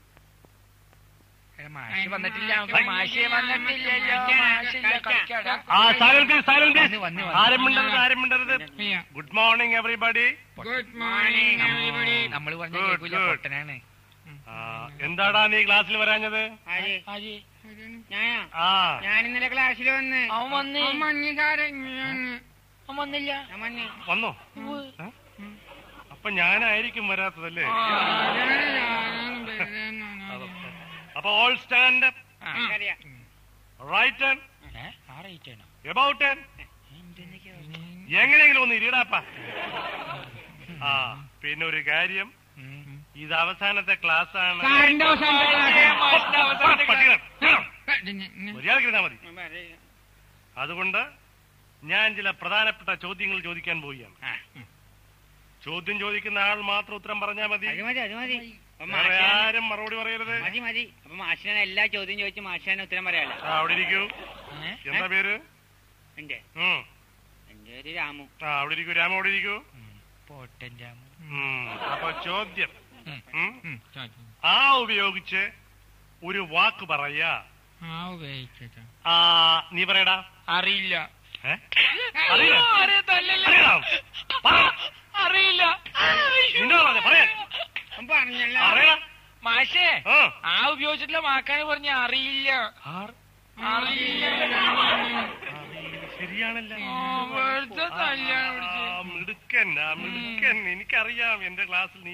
മാഷി വന്നിട്ടില്ല മാഷി വന്നിട്ടില്ലല്ലോ മാഷില്ല കളിക്കാടാ ആ സൈലന്റ് സൈലന്റ് വന്ന് വന്ന് വന്ന്. ആരും മിണ്ടരുത് ആരും മിണ്ടരുത് good morning everybody good morning everybody നമ്മള് പറഞ്ഞ Good, കേൾക്കൂല good. പൊട്ടനാണ് എന്താടാ നീ ക്ലാസ്സിൽ വരാഞ്ഞത് ആര്? ഞാനാ ആ ഞാൻ ഇന്നലെ ക്ലാസ്സിൽ വന്ന് അവൻ വന്ന് അവൻ മഞ്ഞ് സാറേ ഞാൻ അവൻ വന്നില്ല വന്ന് വന്നോ ഉവ്വ്. ഏ? അപ്പൊ ഞാനായിരിക്കും വരാത്തതല്ലേ അപ്പൊ ഓൾ സ്റ്റാൻഡ് അറിയാം റൈറ്റ് ഏ? ആ റേറ്റ് ആണോ എബൌട്ട് എങ്ങനെയെങ്കിലും ഒന്ന് ഇരിടാപ്പ ആ പിന്നെ ഒരു കാര്യം ഇത് അവസാനത്തെ ക്ലാസ് ആണ് സാറിന്റെ അവസാനത്തെ പട്ടികൾ ക്ലാസ് മര്യാദക്ക് ഇരുന്നാ മതി അതുകൊണ്ട് ഞാൻ ചില പ്രധാനപ്പെട്ട ചോദ്യങ്ങൾ ചോദിക്കാൻ പോവുകയാണ് ചോദ്യം ചോദിക്കുന്ന ആൾ മാത്രം ഉത്തരം പറഞ്ഞാൽ മതി അത് മതി അത് മതി അപ്പൊ വേറെ മാഷാണ് ആരും മറുപടി പറയരുത് മതി മതി അപ്പൊ മാഷിനാണ് എല്ലാ ചോദ്യം ചോദിച്ച് മാഷിനാണ് ഉത്തരം പറയാലോ ആ, അവിടെ ഇരിക്കൂ എന്താ പേര് എന്റെ ഉം. എന്റെ പേര് രാമു ആ അവിടെ ഇരിക്കൂ രാമ അവിടെ ഇരിക്കൂ പൊട്ടൻ രാമു ഉം. അപ്പൊ ചോദ്യം ഉം. ഉം. ആ ഉപയോഗിച്ച് ഒരു വാക്ക് പറയാ ആ ഉപയോഗിച്ചോ ആ നീ പറയടാ അറിയില്ല ഏ? അറിയില്ല? അറിയടാ. പറ. അറിയില്ല നിന്നോടാ പറഞ്ഞെ, പറയാൻ പറഞ്ഞല്ലോ പറയടാ മാഷേ ആ. ആ ഉപയോഗിച്ചിട്ടുള്ള വാക്കാണ് പറഞ്ഞ അറിയില്ല അറിയില്ല ശരിയാണല്ലോ വെറുതെ തല്ലാണ് ആ, മിടുക്കൻ ആ മിടുക്കൻ എനിക്കറിയാം എന്റെ ക്ലാസ്സിൽ നീ ഒറ്റ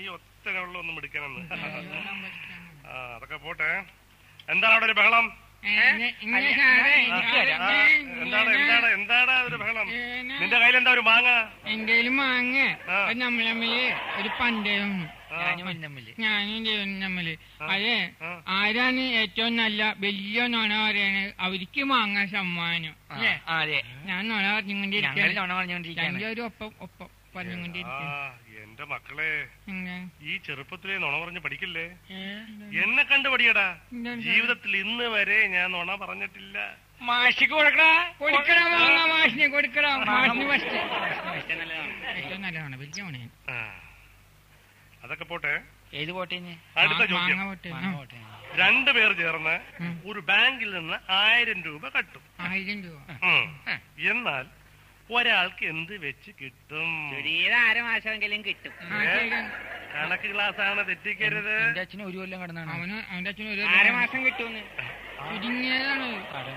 ഒറ്റ ഉള്ളു ഒന്നും എടുക്കാനെന്ന് ആ അതൊക്കെ പോട്ടെ എന്താണ് അവിടെ ഒരു ബഹളം ഇങ്ങനെ സാറേ, ആ, എന്താണ് എന്താണ് എന്താണ് ഒരു ബഹളം നിന്റെ കയ്യിൽ എന്താ ഒരു മാങ്ങ എന്തേലും മാങ്ങ ആ. അത് നമ്മൾ തമ്മില് ഒരു പന്തയം ആ, ഞാനും ദൈവം തമ്മില് അതെ ആ. ആരാണ് ഏറ്റവും നല്ല വലിയ നുണ പറയണത് അവർക്ക് മാങ്ങ സമ്മാനം അല്ലേ അതെ ഞാൻ നുണ ഞങ്ങൾ പറഞ്ഞുകൊണ്ടിരിക്കുകയാണ് നുണ പറഞ്ഞുകൊണ്ടിരിക്കുകയാണ് രണ്ടുപേരും ഒപ്പം ഒപ്പം ആ പറഞ്ഞുകൊണ്ടിരിക്കുകയാണ് എന്റെ മക്കളെ ഇങ്ങനെ. ഈ ചെറുപ്പത്തിലെ നുണ പറഞ്ഞ് പഠിക്കില്ലേ ഏ? എന്നെ കണ്ടു പഠിയടാ എന്താണ് ജീവിതത്തിൽ ഇന്ന് വരെ ഞാൻ നുണ പറഞ്ഞിട്ടില്ല മാഷിക്ക് കൊടുക്കടാ കൊടുക്കടാ മാങ്ങ മാഷിനെ കൊടുക്കടാ മാഷിന് ഫസ്റ്റ് ഏറ്റവും നല്ലതാണ്. ഏറ്റവും നല്ലതാണ് വലിയ നുണയാണ് ആ. അതൊക്കെ പോട്ടെ ഏത് പോട്ടേന്ന് അടുത്ത മാ- ചോദ്യം മാങ്ങ പോട്ടെ മാങ്ങ ആ. പോട്ടെ രണ്ടു പേർ ചേർന്ന് ഉം. ഒരു ബാങ്കിൽ നിന്ന് ആയിരം രൂപ കട്ടും ആയിരം രൂപ ഉം. എന്നാൽ ഒരാൾക്ക് എന്ത് വെച്ച് കിട്ടും ചുരുങ്ങിയത് ആറ് മാസമെങ്കിലും കിട്ടും ആ, ശരിയാണ്. കണക്ക് ക്ലാസ് ആണ് തെറ്റിക്കരുത് എന്റെ അച്ഛന് ഒരു കൊല്ലം കിടന്നാണ് അവന് അവന്റെ അച്ഛൻ ഒരു ആറ് മാസം കിട്ടുമെന്ന് ചുരുങ്ങിയതാണ്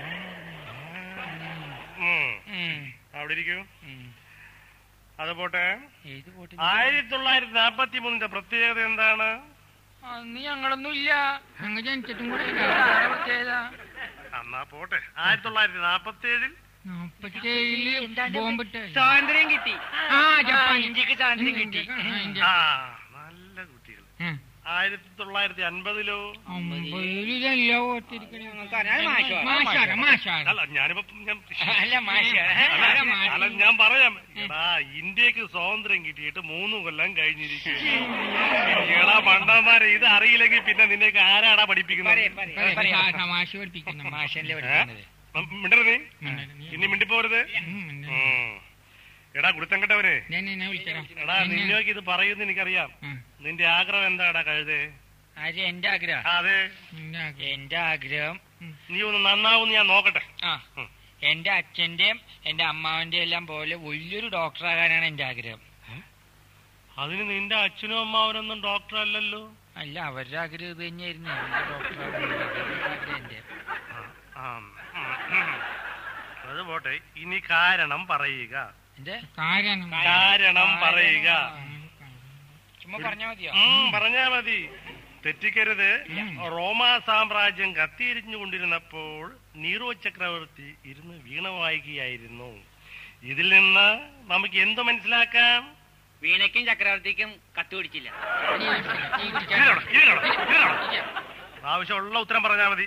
ഉം. അവിടെ ഇരിക്കൂ അത് പോട്ടെ ഏത് പോട്ടെ ആയിരത്തി തൊള്ളായിരത്തി നാപ്പത്തി മൂന്നിന്റെ പ്രത്യേകത എന്താണ് അന്ന് ഞങ്ങളൊന്നും ഇല്ല ഞങ്ങൾ ജനിച്ചിട്ടും കൂടെ ആരെ പ്രത്യേകത എന്നാ പോട്ടെ ആയിരത്തി തൊള്ളായിരത്തി നാപ്പത്തി ഏഴിൽ നാപ്പത്തേഴില് ബോംബിട്ട് സ്വാതന്ത്ര്യം കിട്ടി ആ ജപ്പാൻ ഇന്ത്യക്ക് സ്വാതന്ത്ര്യം കിട്ടി ആ, ഇന്ത്യ. ആ നല്ല കുട്ടികൾ ഉം. ആയിരത്തി തൊള്ളായിരത്തി അൻപതിലോ അമ്പതിലല്ല ഓർത്തിരിക്കണേ അത് മാഷ് മാഷാണ് മാഷാണ് അല്ല ഞാനിപ്പോ ഞാൻ അല്ല മാഷ അല്ല, അല്ല ഞാൻ പറയാം എടാ ഇന്ത്യക്ക് സ്വാതന്ത്ര്യം കിട്ടിയിട്ട് മൂന്ന് കൊല്ലം കഴിഞ്ഞിരിക്കും എടാ പണ്ടന്മാരെ ഇത് അറിയില്ലെങ്കിൽ പിന്നെ നിന്നേക്ക് ആരാടാ പഠിപ്പിക്കുന്നത് മാഷ് പഠിപ്പിക്കുന്നു മാഷല്ലേ പഠിക്കുന്നത് മിണ്ടരുത് നീ ഇനി മിണ്ടിപ്പോരുത് ഉം. എടാ കുടുത്തങ്കട്ടവനെ എന്നെ വിളിച്ചടാ എടാ നിന്നേക്ക് ഇത് പറയുന്ന എനിക്കറിയാം നിന്റെ ആഗ്രഹം എന്താടാ കഴുതേ ആര് എന്റെ ആഗ്രഹം ആ, അതെ എന്റെ ആഗ്രഹം നീ ഒന്ന് നന്നാവും ഞാൻ നോക്കട്ടെ ആ ഉം. എന്റെ അച്ഛന്റെയും എന്റെ അമ്മാവന്റെയും എല്ലാം പോലെ വലിയൊരു ഡോക്ടർ ആകാനാണ് എന്റെ ആഗ്രഹം അതിന് നിന്റെ അച്ഛനും അമ്മാവനൊന്നും ഡോക്ടർ അല്ലല്ലോ അല്ല അവരുടെ ആഗ്രഹം ഇത് തന്നെയായിരുന്നു വലിയ ഡോക്ടർ ആഗ്രഹം എന്റെ ആ, ഉം, ഉം. അത് പോട്ടെ ഇനി കാരണം പറയുക എന്റെ കാരണം കാരണം പറയുക ചുമ്മാ പറഞ്ഞാ മതിയോ ഉം, പറഞ്ഞാ മതി തെറ്റിക്കരുത് ഉം. റോമാ സാമ്രാജ്യം കത്തിയിരിഞ്ഞുകൊണ്ടിരുന്നപ്പോൾ നീറോ ചക്രവർത്തി ഇരുന്ന് വീണ വായിക്കുകയായിരുന്നു ഇതിൽ നിന്ന് നമുക്ക് എന്ത് മനസ്സിലാക്കാം വീണയ്ക്കും ചക്രവർത്തിക്കും കത്ത് പിടിച്ചില്ല ഇതിലാണോ? ഇതിലാണോ? ഇതിലാണോ? ആവശ്യമുള്ള ഉത്തരം പറഞ്ഞാ മതി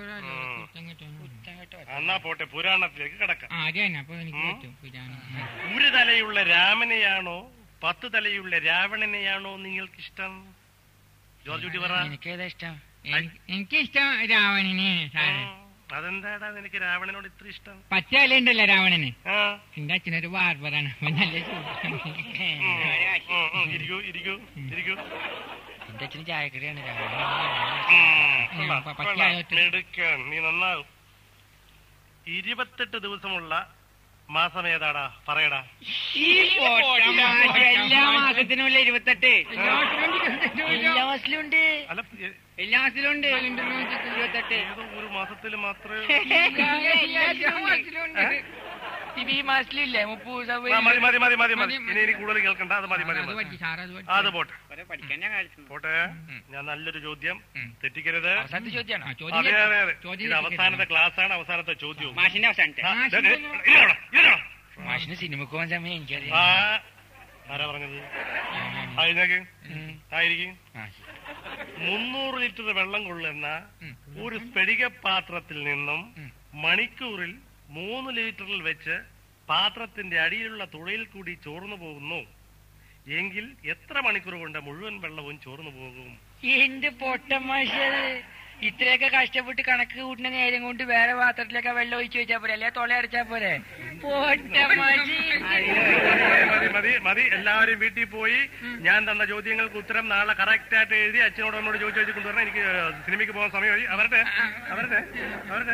എന്നാ പോട്ടെ പുരാണത്തിലേക്ക് കിടക്കാം ആ അത് തന്നെ അപ്പൊ എനിക്ക് പറ്റും പുരാണം ഒരു തലയുള്ള രാമനെയാണോ പത്ത് തലയുള്ള രാവണനെയാണോ നിങ്ങൾക്ക് ഇഷ്ടം ജോർജ് കുട്ടി പറ എനിക്കേതാ ഇഷ്ടം എനിക്ക് എനിക്കിഷ്ടം രാവണനെ സാറേ ഉം. അതെന്താടാ നിനക്ക് രാവണനോട് ഇത്ര ഇഷ്ടം പച്ച വില ഉണ്ടല്ലോ രാവണന് ആ എന്റെ അച്ഛനൊരു ബാർബറാണ് അപ്പൊ നല്ല സുഖം. ഉം, ഉം, ഉം. ഇരിക്കൂ ഇരിക്കൂ ഇരിക്കൂ എന്റെ അച്ഛന് ചായക്കടയാണ് ഉം, കൊള്ളാം, പ- കൊള്ളാം. പച്ചയായിട്ട്. മിടുക്കൻ. നീ നന്നാവും ഇരുപത്തെട്ട് ദിവസമുള്ള മാസം ഏതാടാ പറയടാ എല്ലാ മാസത്തിനുമില്ല ഇരുപത്തെട്ട് എല്ലാ മാസത്തിലും ഉണ്ട് അല്ല എ- എല്ലാ മാസത്തിലും ഉണ്ട് ഇരുപത്തെട്ട് ഏതോ ഒരു മാസത്തിൽ മാത്രമേ ഇത് ഈ മാസത്തിലും ഇല്ലേ മുപ്പത് ആ, മതി മതി മതി മതി മതി മതി, ഇനി ഇനി കൂടുതൽ കേൾക്കണ്ട അത് മതി മതി അത് മതി പഠിച്ചു സാറ് അത് പഠിച്ചു അത് പോട്ടെ കുറെ പഠിക്കാൻ ഞാൻ കാണിച്ചു പോട്ടെ ഞാൻ നല്ലൊരു ചോദ്യം തെറ്റിക്കരുത് അവസാനത്തെ ചോദ്യമാണ് ആ, ചോദ്യം അതെ അതെ അതെ ചോദ്യം ഇത് അവസാനത്തെ ക്ലാസ് ആണ് അവസാനത്തെ ചോദ്യവും മാഷിന്റെ അവസാനത്തെ ആ, ദേ, ദേ, ഇതിലാണോ? ഇതിലാണോ? മാഷിന് സിനിമക്ക് പോകാൻ സമയം ആ എനിക്കറിയാം ആരാ പറഞ്ഞത് ആ എഴുന്നേക്ക് ഉം. ആയിരിക്കും ആ, മുന്നൂറ് ലിറ്റർ വെള്ളം കൊള്ളുന്ന ഒരു സ്ഫടിക പാത്രത്തിൽ നിന്നും മണിക്കൂറിൽ മൂന്ന് ലിറ്ററിൽ വെച്ച് പാത്രത്തിന്റെ അടിയിലുള്ള തുഴയിൽ കൂടി ചോർന്നു പോകുന്നു എങ്കിൽ എത്ര മണിക്കൂർ കൊണ്ട് മുഴുവൻ വെള്ളവും ചോർന്നു പോകും എന്ത് പൊട്ടം മാഷത് ഇത്രയൊക്കെ കഷ്ടപ്പെട്ട് കണക്ക് കൂട്ടുന്ന നേരം കൊണ്ട് വേറെ പാത്രത്തിലൊക്കെ വെള്ളം ഒഴിച്ചു വെച്ചാ പോരെ അല്ലെ തൊള അടച്ചാ പോരെ പൊട്ടം മാഷി മതി മതി മതി എല്ലാവരും വീട്ടിൽ പോയി ഞാൻ തന്ന ചോദ്യങ്ങൾക്ക് ഉത്തരം നാളെ കറക്റ്റ് ആയിട്ട് എഴുതി അച്ഛനോട് എന്നോട് ചോദിച്ചു വെച്ച് കൊണ്ടുവരണം എനിക്ക് സിനിമയ്ക്ക് പോകാൻ സമയമായി അവരുടെ അവരുടെ അവരുടെ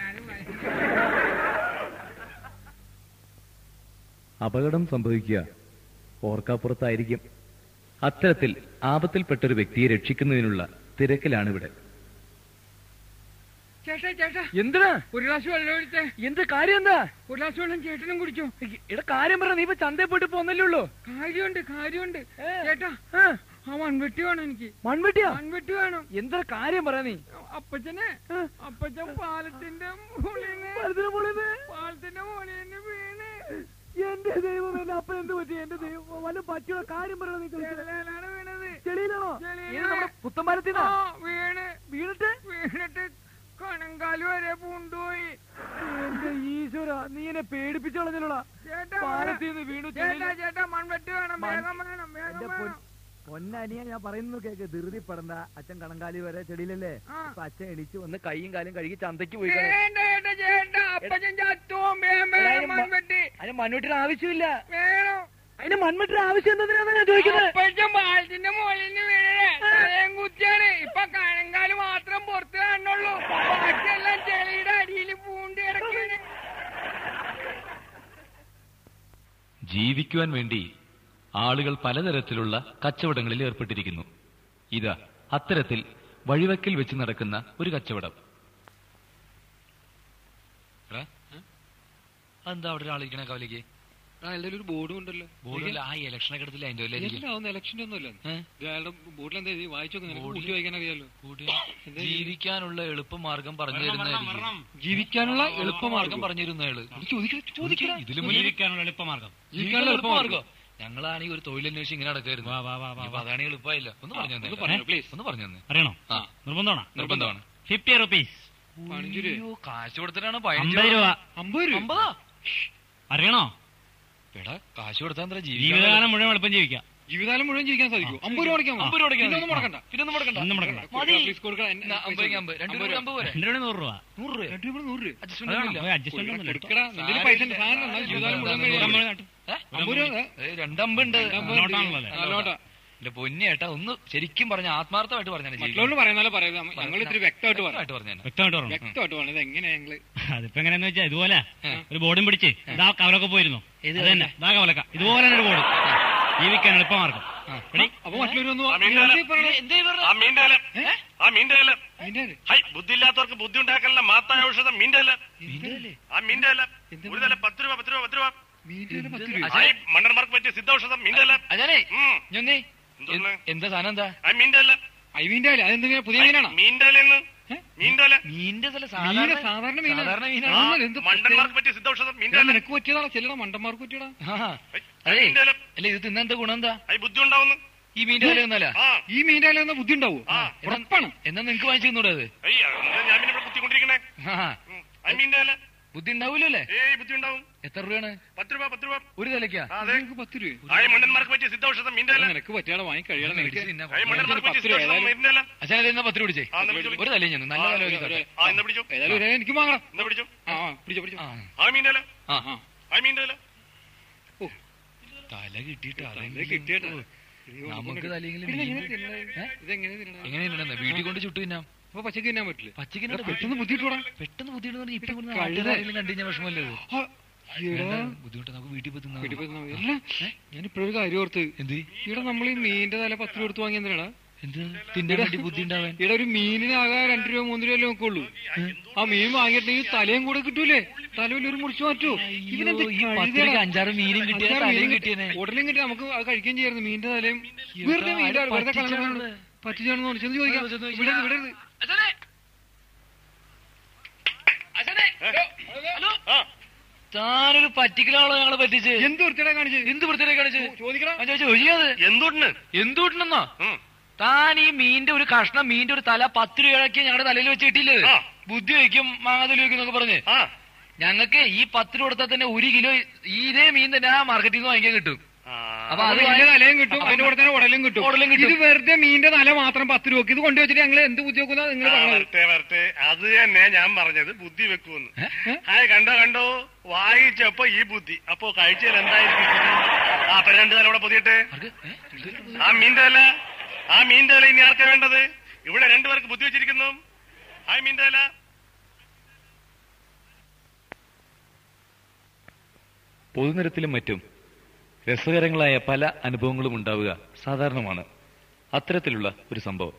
അപകടം സംഭവിക്കുക ഓർക്കാപ്പുറത്തായിരിക്കും അത്തരത്തിൽ ആപത്തിൽപ്പെട്ടൊരു വ്യക്തിയെ രക്ഷിക്കുന്നതിനുള്ള തിരക്കിലാണിവിടെ ചേട്ടാ ചേട്ടാ എന്തിനാ ഒരു ഗ്ലാസ് വെള്ളം എടുത്തേ എന്ത് കാര്യം എന്താ ഒരു ഗ്ലാസ് വെള്ളം ചേട്ടനും കുടിച്ചോ എടാ കാര്യം പറ നീ ഇപ്പൊ ചന്തയിൽ പോയിട്ട് പോന്നല്ലേ ഉള്ളൂ കാര്യമുണ്ട് കാര്യമുണ്ട് ചേട്ടാ ആ മൺവെട്ടി വേണം എനിക്ക് മൺവെട്ടിയാ മൺവെട്ടി വേണം എന്താ കാര്യം പറയാ നീ അപ്പച്ചനെ അപ്പച്ചൻ പാലത്തിന്റെ മുകളിന്ന് മരത്തിന് മുകളിന്ന് പാലത്തിന്റെ മുകളിന്ന് വീണ് എന്റെ ദൈവം എന്റെ അപ്പൻ എന്ത് പറ്റി എന്റെ ദൈവം വല്ല പറ്റിയുള്ള കാര്യം പറയണ നീ ചെളിയിലാണ് വീണത് ചെളിയിലാണോ ചെളിയിലാ. ഏത് നമ്മുടെ പുത്തമ്പലത്തിനാ ആ വീണ് വീണിട്ട് വീണിട്ട് കണങ്കാല് വരെ പൂണ്ടുപോയി എന്റെ ഈശ്വര നീ എന്നെ പേടിപ്പിച്ചു കളഞ്ഞല്ലോടാ ചേട്ടാ പാലത്തിൽ നിന്ന് വീണു ചേട്ടാ ചെളിയില്. ചേട്ടാ മൺവെട്ടി വേണം മൺ- വേഗം വേണം വേഗം എന്റെ പൊൻ- വേണം പൊന്നനിയ ഞാൻ പറയുന്നു കേക്ക് ധൃതിപ്പെടണ്ട അച്ഛൻ കണങ്കാലി വരെ ചെടിയിലല്ലേ ആ. അപ്പൊ അച്ഛൻ എണീച്ച് വന്ന് കൈയും കാലും കഴുകി ചന്തയ്ക്ക് പോയി ചേട്ടാ ചേട്ടാ ചേട്ടാ അപ്പച്ചൻ ചത്തുവും വേഗം വേണം എടാ, മ- മൺവെട്ടി അതിന് മൺവെട്ടിന് ആവശ്യമില്ല വേണം അതിന് മൺവെട്ടിന് ആവശ്യം എന്തിനാണ് ഞാൻ ചോദിക്കുന്നത് അപ്പച്ചൻ പാലത്തിന്റെ മുകളിൽ നിന്ന് വീഴേ തലയും കുത്തിയാണ് ഇപ്പൊ കണങ്കാല് മാത്രം പുറത്ത് കാണുള്ളൂ ബാക്കിയെല്ലാം ചെളിയുടെ അടിയിൽ പൂണ്ട് കിടക്കാണ് ജീവിക്കുവാൻ വേണ്ടി ആളുകൾ പലതരത്തിലുള്ള കച്ചവടങ്ങളിൽ ഏർപ്പെട്ടിരിക്കുന്നു ഇതാ അത്തരത്തിൽ വഴിവക്കിൽ വെച്ച് നടക്കുന്ന ഒരു കച്ചവടം എടാ, ഏ? അതെന്താ അവിടെ ഒരാളിരിക്കണ കവലേക്ക് അയാളുടെ ഒരു ബോർഡും ഉണ്ടല്ലോ ബോർഡിൽ ആ ഇലക്ഷനൊക്കെ എടുത്തില്ല അതിന്റെ വല്ല എല്ലാം ഒന്നും ഇലക്ഷന്റെ ഒന്നും അല്ല ഏ? ഇത് അയാളുടെ ബോർഡിൽ എന്താ എഴുതി വായിച്ചു നോക്ക് നിനക്ക് ബോർഡില് കൂട്ടി വായിക്കാൻ അറിയാലോ ജീവിക്കാനുള്ള എളുപ്പമാർഗം പറഞ്ഞു തരുന്നതായിരിക്കും ജീവിക്കാനുള്ള എളുപ്പമാർഗം എളുപ്പമാർഗം പറഞ്ഞു തരുന്നയാള് ചോദിക്കണം ചോദിക്കണം ഇതിലും വലിയ ജീവിക്കാനുള്ള എളുപ്പമാർഗം ജീവിക്കാനുള്ള എളുപ്പമാർഗം ഞങ്ങളാണെങ്കിൽ ഒരു തൊഴിലന്വേഷിച്ച് ഇങ്ങനെ നടക്കായിരുന്നു വാ വാ വാ വാ ഇപ്പൊ അതാണെങ്കിൽ എളുപ്പമായില്ല ഒന്ന് പറഞ്ഞു ഒന്ന് തന്നെ പറഞ്ഞോ, please. ഒന്ന് പറഞ്ഞു തന്നെ അറിയണോ ആ നിർബന്ധമാണോ നിർബന്ധമാണ് ഫിഫ്റ്റി റുപ്പീസ് പതിനഞ്ച് രൂപ അയ്യോ, കാശ് കൊടുത്തിട്ടാണ് അമ്പത് രൂപ അമ്പത് രൂപ അമ്പതാ അറിയണോ എടാ കാശ് കൊടുത്താൽ എന്താ ജീവിതകാലം മുഴുവൻ എളുപ്പം ജീവിക്കാം ജീവിതകാലം മുഴുവൻ ജീവിക്കാൻ സാധിക്കും അമ്പത് രൂപ അടയ്ക്കാൻ അമ്പത് രൂപ അടയ്ക്കാൻ പിന്നെ ഒന്നും മുടക്കണ്ട പിന്നെ ഒന്നും മുടക്കണ്ട ഒന്നും മുടക്കണ്ട മതി. പ്ലീസ് കൊടുക്കണം എന്നെ- എന്നാ, അമ്പതെങ്കിൽ അമ്പത് രണ്ട് രൂപ അമ്പത് പോരെ രണ്ട് രൂപ നൂറ് രൂപ നൂറ് രൂപ രണ്ട് രൂപ നൂറ് രൂപ അഡ്ജസ്റ്റ്മെന്റ് ഒന്നുമില്ല അഡ്ജസ്റ്റ്മെന്റ് ഒന്നുമില്ല കൊടുക്കടാ നിന്റെ പൈസ ഉണ്ട് സാധനം ഉണ്ട്. ജീവിതകാലം മുഴുവൻ കഴിയാം ഏ? അമ്പത് രൂപ ഏ, രണ്ടമ്പുണ്ട് രണ്ടമ്പത് നോട്ടാണല്ലോ അല്ലേ? ആ, നോട്ടാ. എന്റെ പൊന്നി ഏട്ടാ ഒന്ന് ശരിക്കും പറഞ്ഞ ആത്മാർത്ഥമായിട്ട് പറഞ്ഞാൽ മറ്റുള്ളവരോട് പറയുന്നാലേ പറയുന്നത് ഞങ്ങൾ ഇത്തിരി വ്യക്തമായിട്ട് പറയാം പറഞ്ഞു വ്യക്തമായിട്ട് പറഞ്ഞു വ്യക്തമായിട്ട് പറഞ്ഞത് എങ്ങനെയാ ഞങ്ങള് അതിപ്പോ എങ്ങനെയാന്ന് വെച്ചാൽ ഇതുപോലെ ഒരു ബോർഡും പിടിച്ച് ഇതാ കവലൊക്കെ പോയിരുന്നു അത് തന്നെ ഇതാ കവലക്ക ഇതുപോലെ തന്നെ ഒരു ബോർഡ് ജീവിക്കാൻ എളുപ്പമാർഗം എടി, അപ്പൊ മറ്റുള്ളവരൊന്നും ആ മീൻ്റെ ഇല. ആ മീൻ്റെ ഇല. ആ മീൻ്റെ ഇല. ഹൈ ബുദ്ധിയില്ലാത്തവർക്ക് ബുദ്ധി ഉണ്ടാക്കാനുള്ള മാത്തായ ഔഷധം മീൻ്റെ ഇല. ആ മീൻ്റെ ഇല. ഒരു തല പത്ത് രൂപ പത്ത് രൂപ പത്ത് രൂപ മീൻ്റെ പത്ത് രൂപ ഹായ് മണ്ണന്മാർക്ക് പറ്റിയ സിദ്ധൌഷധം മീൻ്റെ ഇല. അതെ ഉം. ഞൊന്നേ എന്താണ്? എന്താ സാധനം എന്താ ആ മീൻ്റെ ഇല. ഐമീൻ്റെ അല്ലേ അതെന്തെങ്കിലും പുതിയ മീനാണോ മീൻ്റെ ഇലയെന്ന്. ഏ? മീൻ്റെ ഇല. മീന്റെ തല മീന് സാധാരണ മീനാ. സാധാരണ ആ, മീനാണ് എന്ത് മണ്ടന്മാർക്ക് പറ്റിയ സിദ്ധൌഷധം മീൻ്റെ ഇതാ ഇല. നിനക്ക് പറ്റിയതാ ചെല്ലടാ മണ്ടന്മാർക്ക് പറ്റിയടാ ആ, ഹൈ, ആ അതെ മീൻ്റെ ഇല. അല്ല ഇത് തിന്നാ എന്താ ഗുണം എന്താ ഹൈ ബുദ്ധി ഉണ്ടാവുന്നു ഈ മീന്റെ വില ഒന്നല്ല ആ ഈ മീൻ്റെ അല്ലേ എന്നാ ബുദ്ധി ഉണ്ടാവൂ ആ. ഉറപ്പാണ് എന്നാ നിങ്ങക്ക് വാങ്ങിച്ചു തന്നൂടെ അത് ഹൈ എന്താ ഞാൻ പിന്നെ ഇവിടെ കുത്തിക്കൊണ്ടിരിക്കണേ ആ, ഉം. ആ മീൻ്റെ ഇല. ബുദ്ധി ഉണ്ടാവൂലോ അല്ലേ ഏയ് ബുദ്ധി ഉണ്ടാവും എത്ര രൂപയാണ് പത്ത് രൂപ പത്ത് രൂപ ഒരു തലയ്ക്കാ ആ, അതെ നിനക്ക് പത്ത് രൂപ ഹായ് മണ്ടന്മാർക്ക് പറ്റിയ സിദ്ധൌഷധം മീൻ്റെ ഇല. നിനക്ക് പറ്റിയാളെ വാങ്ങി കഴിയണം നിനക്ക് മേടിച്ച് തിന്നാ ഹായ് മണ്ടന്മാർക്ക് പറ്റിയ പത്ത് രൂപ സിദ്ധൌഷധം ഏതായാലും. മീൻ്റെ ഇല. അച്ഛനെ എന്നാ പത്ത് രൂപ പിടിച്ചേ ആ, എന്നാ പിടിച്ചോ. ഒരു തലയും ചെന്നു നല്ല ആ, തല ഒരു- ഒരു തല. ആ എന്നാ പിടിച്ചോ ഏതായാലും ഒരു എനിക്ക് വാങ്ങണം എന്നാ പിടിച്ചോ ആ ആ, പിടിച്ചോ പിടിച്ചോ ആ ആ മീൻ്റെ ഇല. ആ ആ ആ മീൻ്റെ ഇല. തല കിട്ടിയിട്ട് ഇത് അതെങ്കിലും കിട്ടിയേട്ടാ നമുക്ക് തലയെങ്കിലും ഇതെങ്ങനെ മീൻ- തിന്നണത്? ഇതെങ്ങനെ തിന്നണത്? എങ്ങനെ തിന്നണേ വീട്ടിൽ കൊണ്ട് ചുട്ടു തിന്നാം അപ്പൊ പച്ചക്ക് തിന്നാൻ പറ്റില്ല പച്ചക്ക് എടാ, പെട്ടെന്ന് ബുദ്ധിമുട്ടൂടാ പെട്ടെന്ന് ബുദ്ധിമുട്ട് ഇപ്പൊ കഴുത. ആരെങ്കിലും കണ്ടു കഴിഞ്ഞാൽ വിഷമല്ലേ ഇത്? ആ, എടാ, എന്താ ബുദ്ധിമുട്ട് നമുക്ക് വീട്ടിൽ പോയി തിന്നാം. വീട്ടിൽ പോയി തിന്നാ മതി. അല്ല ഞാൻ ഇപ്പോഴൊരു കാര്യം ഓർത്ത് എന്ത് ഇവിടെ നമ്മൾ ഈ മീനിന്റെ തല പത്ത് രൂപ കൊടുത്ത് വാങ്ങി എന്തിനാ എന്ത് തിന്നാൻ വേണ്ടി ബുദ്ധി ഉണ്ടാവാൻ ഇവിടെ ഒരു മീനിനാകെ രണ്ട് രൂപ മൂന്ന് രൂപ നോക്കുള്ളൂ ആ മീൻ വാങ്ങിയിട്ടുണ്ടെങ്കിൽ തലയും കൂടെ കിട്ടൂലേ തല വലിയൊരു മുറിച്ചു മാറ്റൂ ഇവനെന്ത് ഈ പത്ത് രൂപയ്ക്ക് അഞ്ചാറ് മീനും കിട്ടിയാൽ അഞ്ചാറ് തലയും മീനും കിട്ടിയേനെ ഉടലും കിട്ടി നമുക്ക് അത് കഴിക്കുകയും ചെയ്യായിരുന്നു മീനിന്റെ തലയും എടാ, വെറുതെ മീൻ്റെ ആരെ വെറുതെ പറ്റിച്ചാണ് കളഞ്ഞാണ് പറ്റിച്ചാണെന്ന് പറഞ്ഞു ചെന്ന് ചോദിക്കാം ചെന്ന് ചോദിക്കാം. ഇവിടെ ഇവിടെ ഇരുന്ന്. ആ താനൊരു പറ്റിക്കലാണോ ഞങ്ങളെ പറ്റിച്ച് എന്ത് വൃത്തിയുടെ കാണിച്ചത് എന്ത് വൃത്തിയെ കാണിച്ച് ചോദിക്കണം ഞാൻ ചോദിച്ചു ഒഴിയാത് എന്തുകൊണ്ട് എന്തുകൊണ്ടെന്നോ ഉം. താൻ ഈ മീന്റെ ഒരു കഷ്ണം മീന്റെ ഒരു തല പത്ത് രൂപയ്ക്ക് ഞങ്ങളുടെ തലയിൽ വെച്ച് കിട്ടിയില്ലേ ആ. ബുദ്ധി വയ്ക്കും മാങ്ങാതൊലി വയ്ക്കും എന്നൊക്കെ പറഞ്ഞ് ആ ഞങ്ങൾക്ക് ഈ പത്ത് രൂപ കൊടുത്താൽ തന്നെ ഒരു കിലോ ഈ ഇതേ മീൻ തന്നെ ആ മാർക്കറ്റിൽ നിന്ന് വാങ്ങിക്കാൻ കിട്ടും ആ. അപ്പൊ അത് അത് മീനിന്റെ വാങ്ങി- തലയും കിട്ടും അതിന്റെ കൂടെ തന്നെ ഉടലും കിട്ടും ഉടലും കിട്ടും. ഇത് വെറുതെ മീനിന്റെ തല മാത്രം പത്ത് രൂപ ഇത് കൊണ്ടുവച്ചിട്ട് ഞങ്ങൾ എന്ത് ബുദ്ധി വെക്കുന്ന നിങ്ങൾ ആ, പറഞ്ഞത് വരട്ടെ വരട്ടെ അത് തന്നെ ഞാൻ പറഞ്ഞത് ബുദ്ധി വെക്കുമെന്ന് ഹായ് കണ്ടോ കണ്ടോ വായിച്ചപ്പോ ഈ ബുദ്ധി അപ്പൊ കഴിച്ചാൽ എന്തായിരിക്കും സ്ഥിതി? ആ അപ്പൊ രണ്ട് തല ഇവിടെ പൊതിയട്ടെ ആർക്ക്? ഏ? ഇത് ആ മീൻ്റെ തല ആ മീൻ്റെ തല ഇനി ആർക്കാ വേണ്ടത് ഇവിടെ രണ്ടുപേർക്ക് ബുദ്ധി വെച്ചിരിക്കുന്നു ഹായ് മീൻ്റെ തല പൊതുനിരത്തിലും മറ്റും രസകരങ്ങളായ പല അനുഭവങ്ങളും ഉണ്ടാവുക സാധാരണമാണ് അത്തരത്തിലുള്ള ഒരു സംഭവം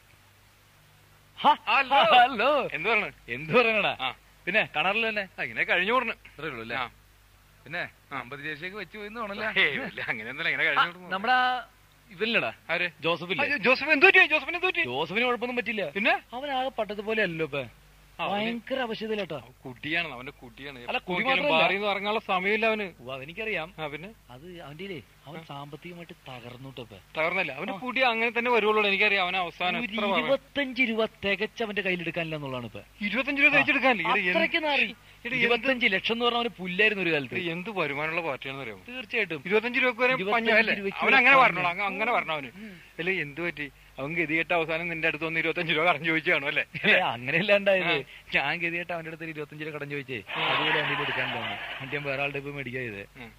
ഹലോ എന്ത് പറയണ എന്ത് പറയണടാ പിന്നെ കാണാറില്ല തന്നെ ഇങ്ങനെ കഴിഞ്ഞു പറഞ്ഞു അത്രേ ഉള്ളൂ അല്ലേ പിന്നെ അമ്പത് ശേഷിയൊക്കെ വെച്ച് പോയിന്ന് തോന്നല്ലേ അങ്ങനെയൊന്നുമില്ല ഇങ്ങനെ കഴിഞ്ഞു നമ്മുടെ ഇതല്ലടാ ആര് ജോസഫ് ആ, ജോസഫ് എന്ത് പറ്റി ജോസഫിന് എന്ത് പറ്റി ജോസഫിന് കുഴപ്പമൊന്നും പറ്റില്ല പിന്നെ അവനാകെ പട്ടത്തെ പോലെ അല്ലല്ലോ ഇപ്പൊ ആ, അവന് ഭയങ്കര അവശതയിലാട്ടാ കുട്ടിയാണ് അവന്റെ കുട്ടിയാണ് അല്ല, കുട്ടി എപ്പോഴും മാത്രമല്ല. ബാറിൽ നിന്ന് ഇറങ്ങാനുള്ള സമയമില്ല അവന് അതെനിക്കറിയാം ആ പിന്നെ അത് അവന്റെ അവൻ സാമ്പത്തികമായിട്ട് തകർന്നുട്ടോ ഇപ്പൊ തകർന്നല്ല അവന്റെ കുട്ടി അങ്ങനെ തന്നെ വരുവുള്ളൂ എനിക്കറിയാം അവന് അവസാനം ഒരു എത്ര പറഞ്ഞു ഇരുപത്തഞ്ച് രൂപ തികച്ച് അവന്റെ കയ്യിലെടുക്കാനില്ല എന്നുള്ളതാണ് ഇപ്പൊ ഇരുപത്തഞ്ച് രൂപ തയ്ച്ചെടുക്കാനില്ല ഇത് എന്ത്- അത്രയ്ക്ക് നാറി ഇത് ഇരുപത്തഞ്ച് ലക്ഷം എന്ന് പറഞ്ഞ അവന് പുല്ലായിരുന്നു ഒരു കാലത്ത് ഇത് എന്ത് വരുമാനമുള്ള പാർട്ടിയാണെന്ന് അറിയാമോ തീർച്ചയായിട്ടും ഇരുപത്തഞ്ച് രൂപ വരെ ഇരുപത്തഞ്ച് പഞ്ഞല്ലേ രൂപയ്ക്ക് അവൻ അങ്ങനെ ഒരു പറഞ്ഞോളൂ അങ്ങ് അങ്ങനെ പറഞ്ഞു അവന് അല്ലെ എന്ത് പറ്റി അവൻ ഗതികെട്ട അവസാനം നിന്റെ അടുത്ത് വന്ന് ഇരുപത്തഞ്ച് രൂപ കറഞ്ഞു ചോദിച്ചു കാണും അല്ലേ ഏ, അങ്ങനെയല്ല ഉണ്ടായത് ഞാൻ ഗതിയായിട്ട് അവന്റെ അടുത്ത് ഒരു ഇരുപത്തഞ്ച് രൂപ കടം ചോദിച്ചേ അതുപോലെ വണ്ടിയിൽ എടുക്കാൻ തോന്നുന്നു വണ്ടി ഞാൻ വേറെ ആളുടെ ഇപ്പൊ മേടിക്കാ ചെയ്തേ ഉം.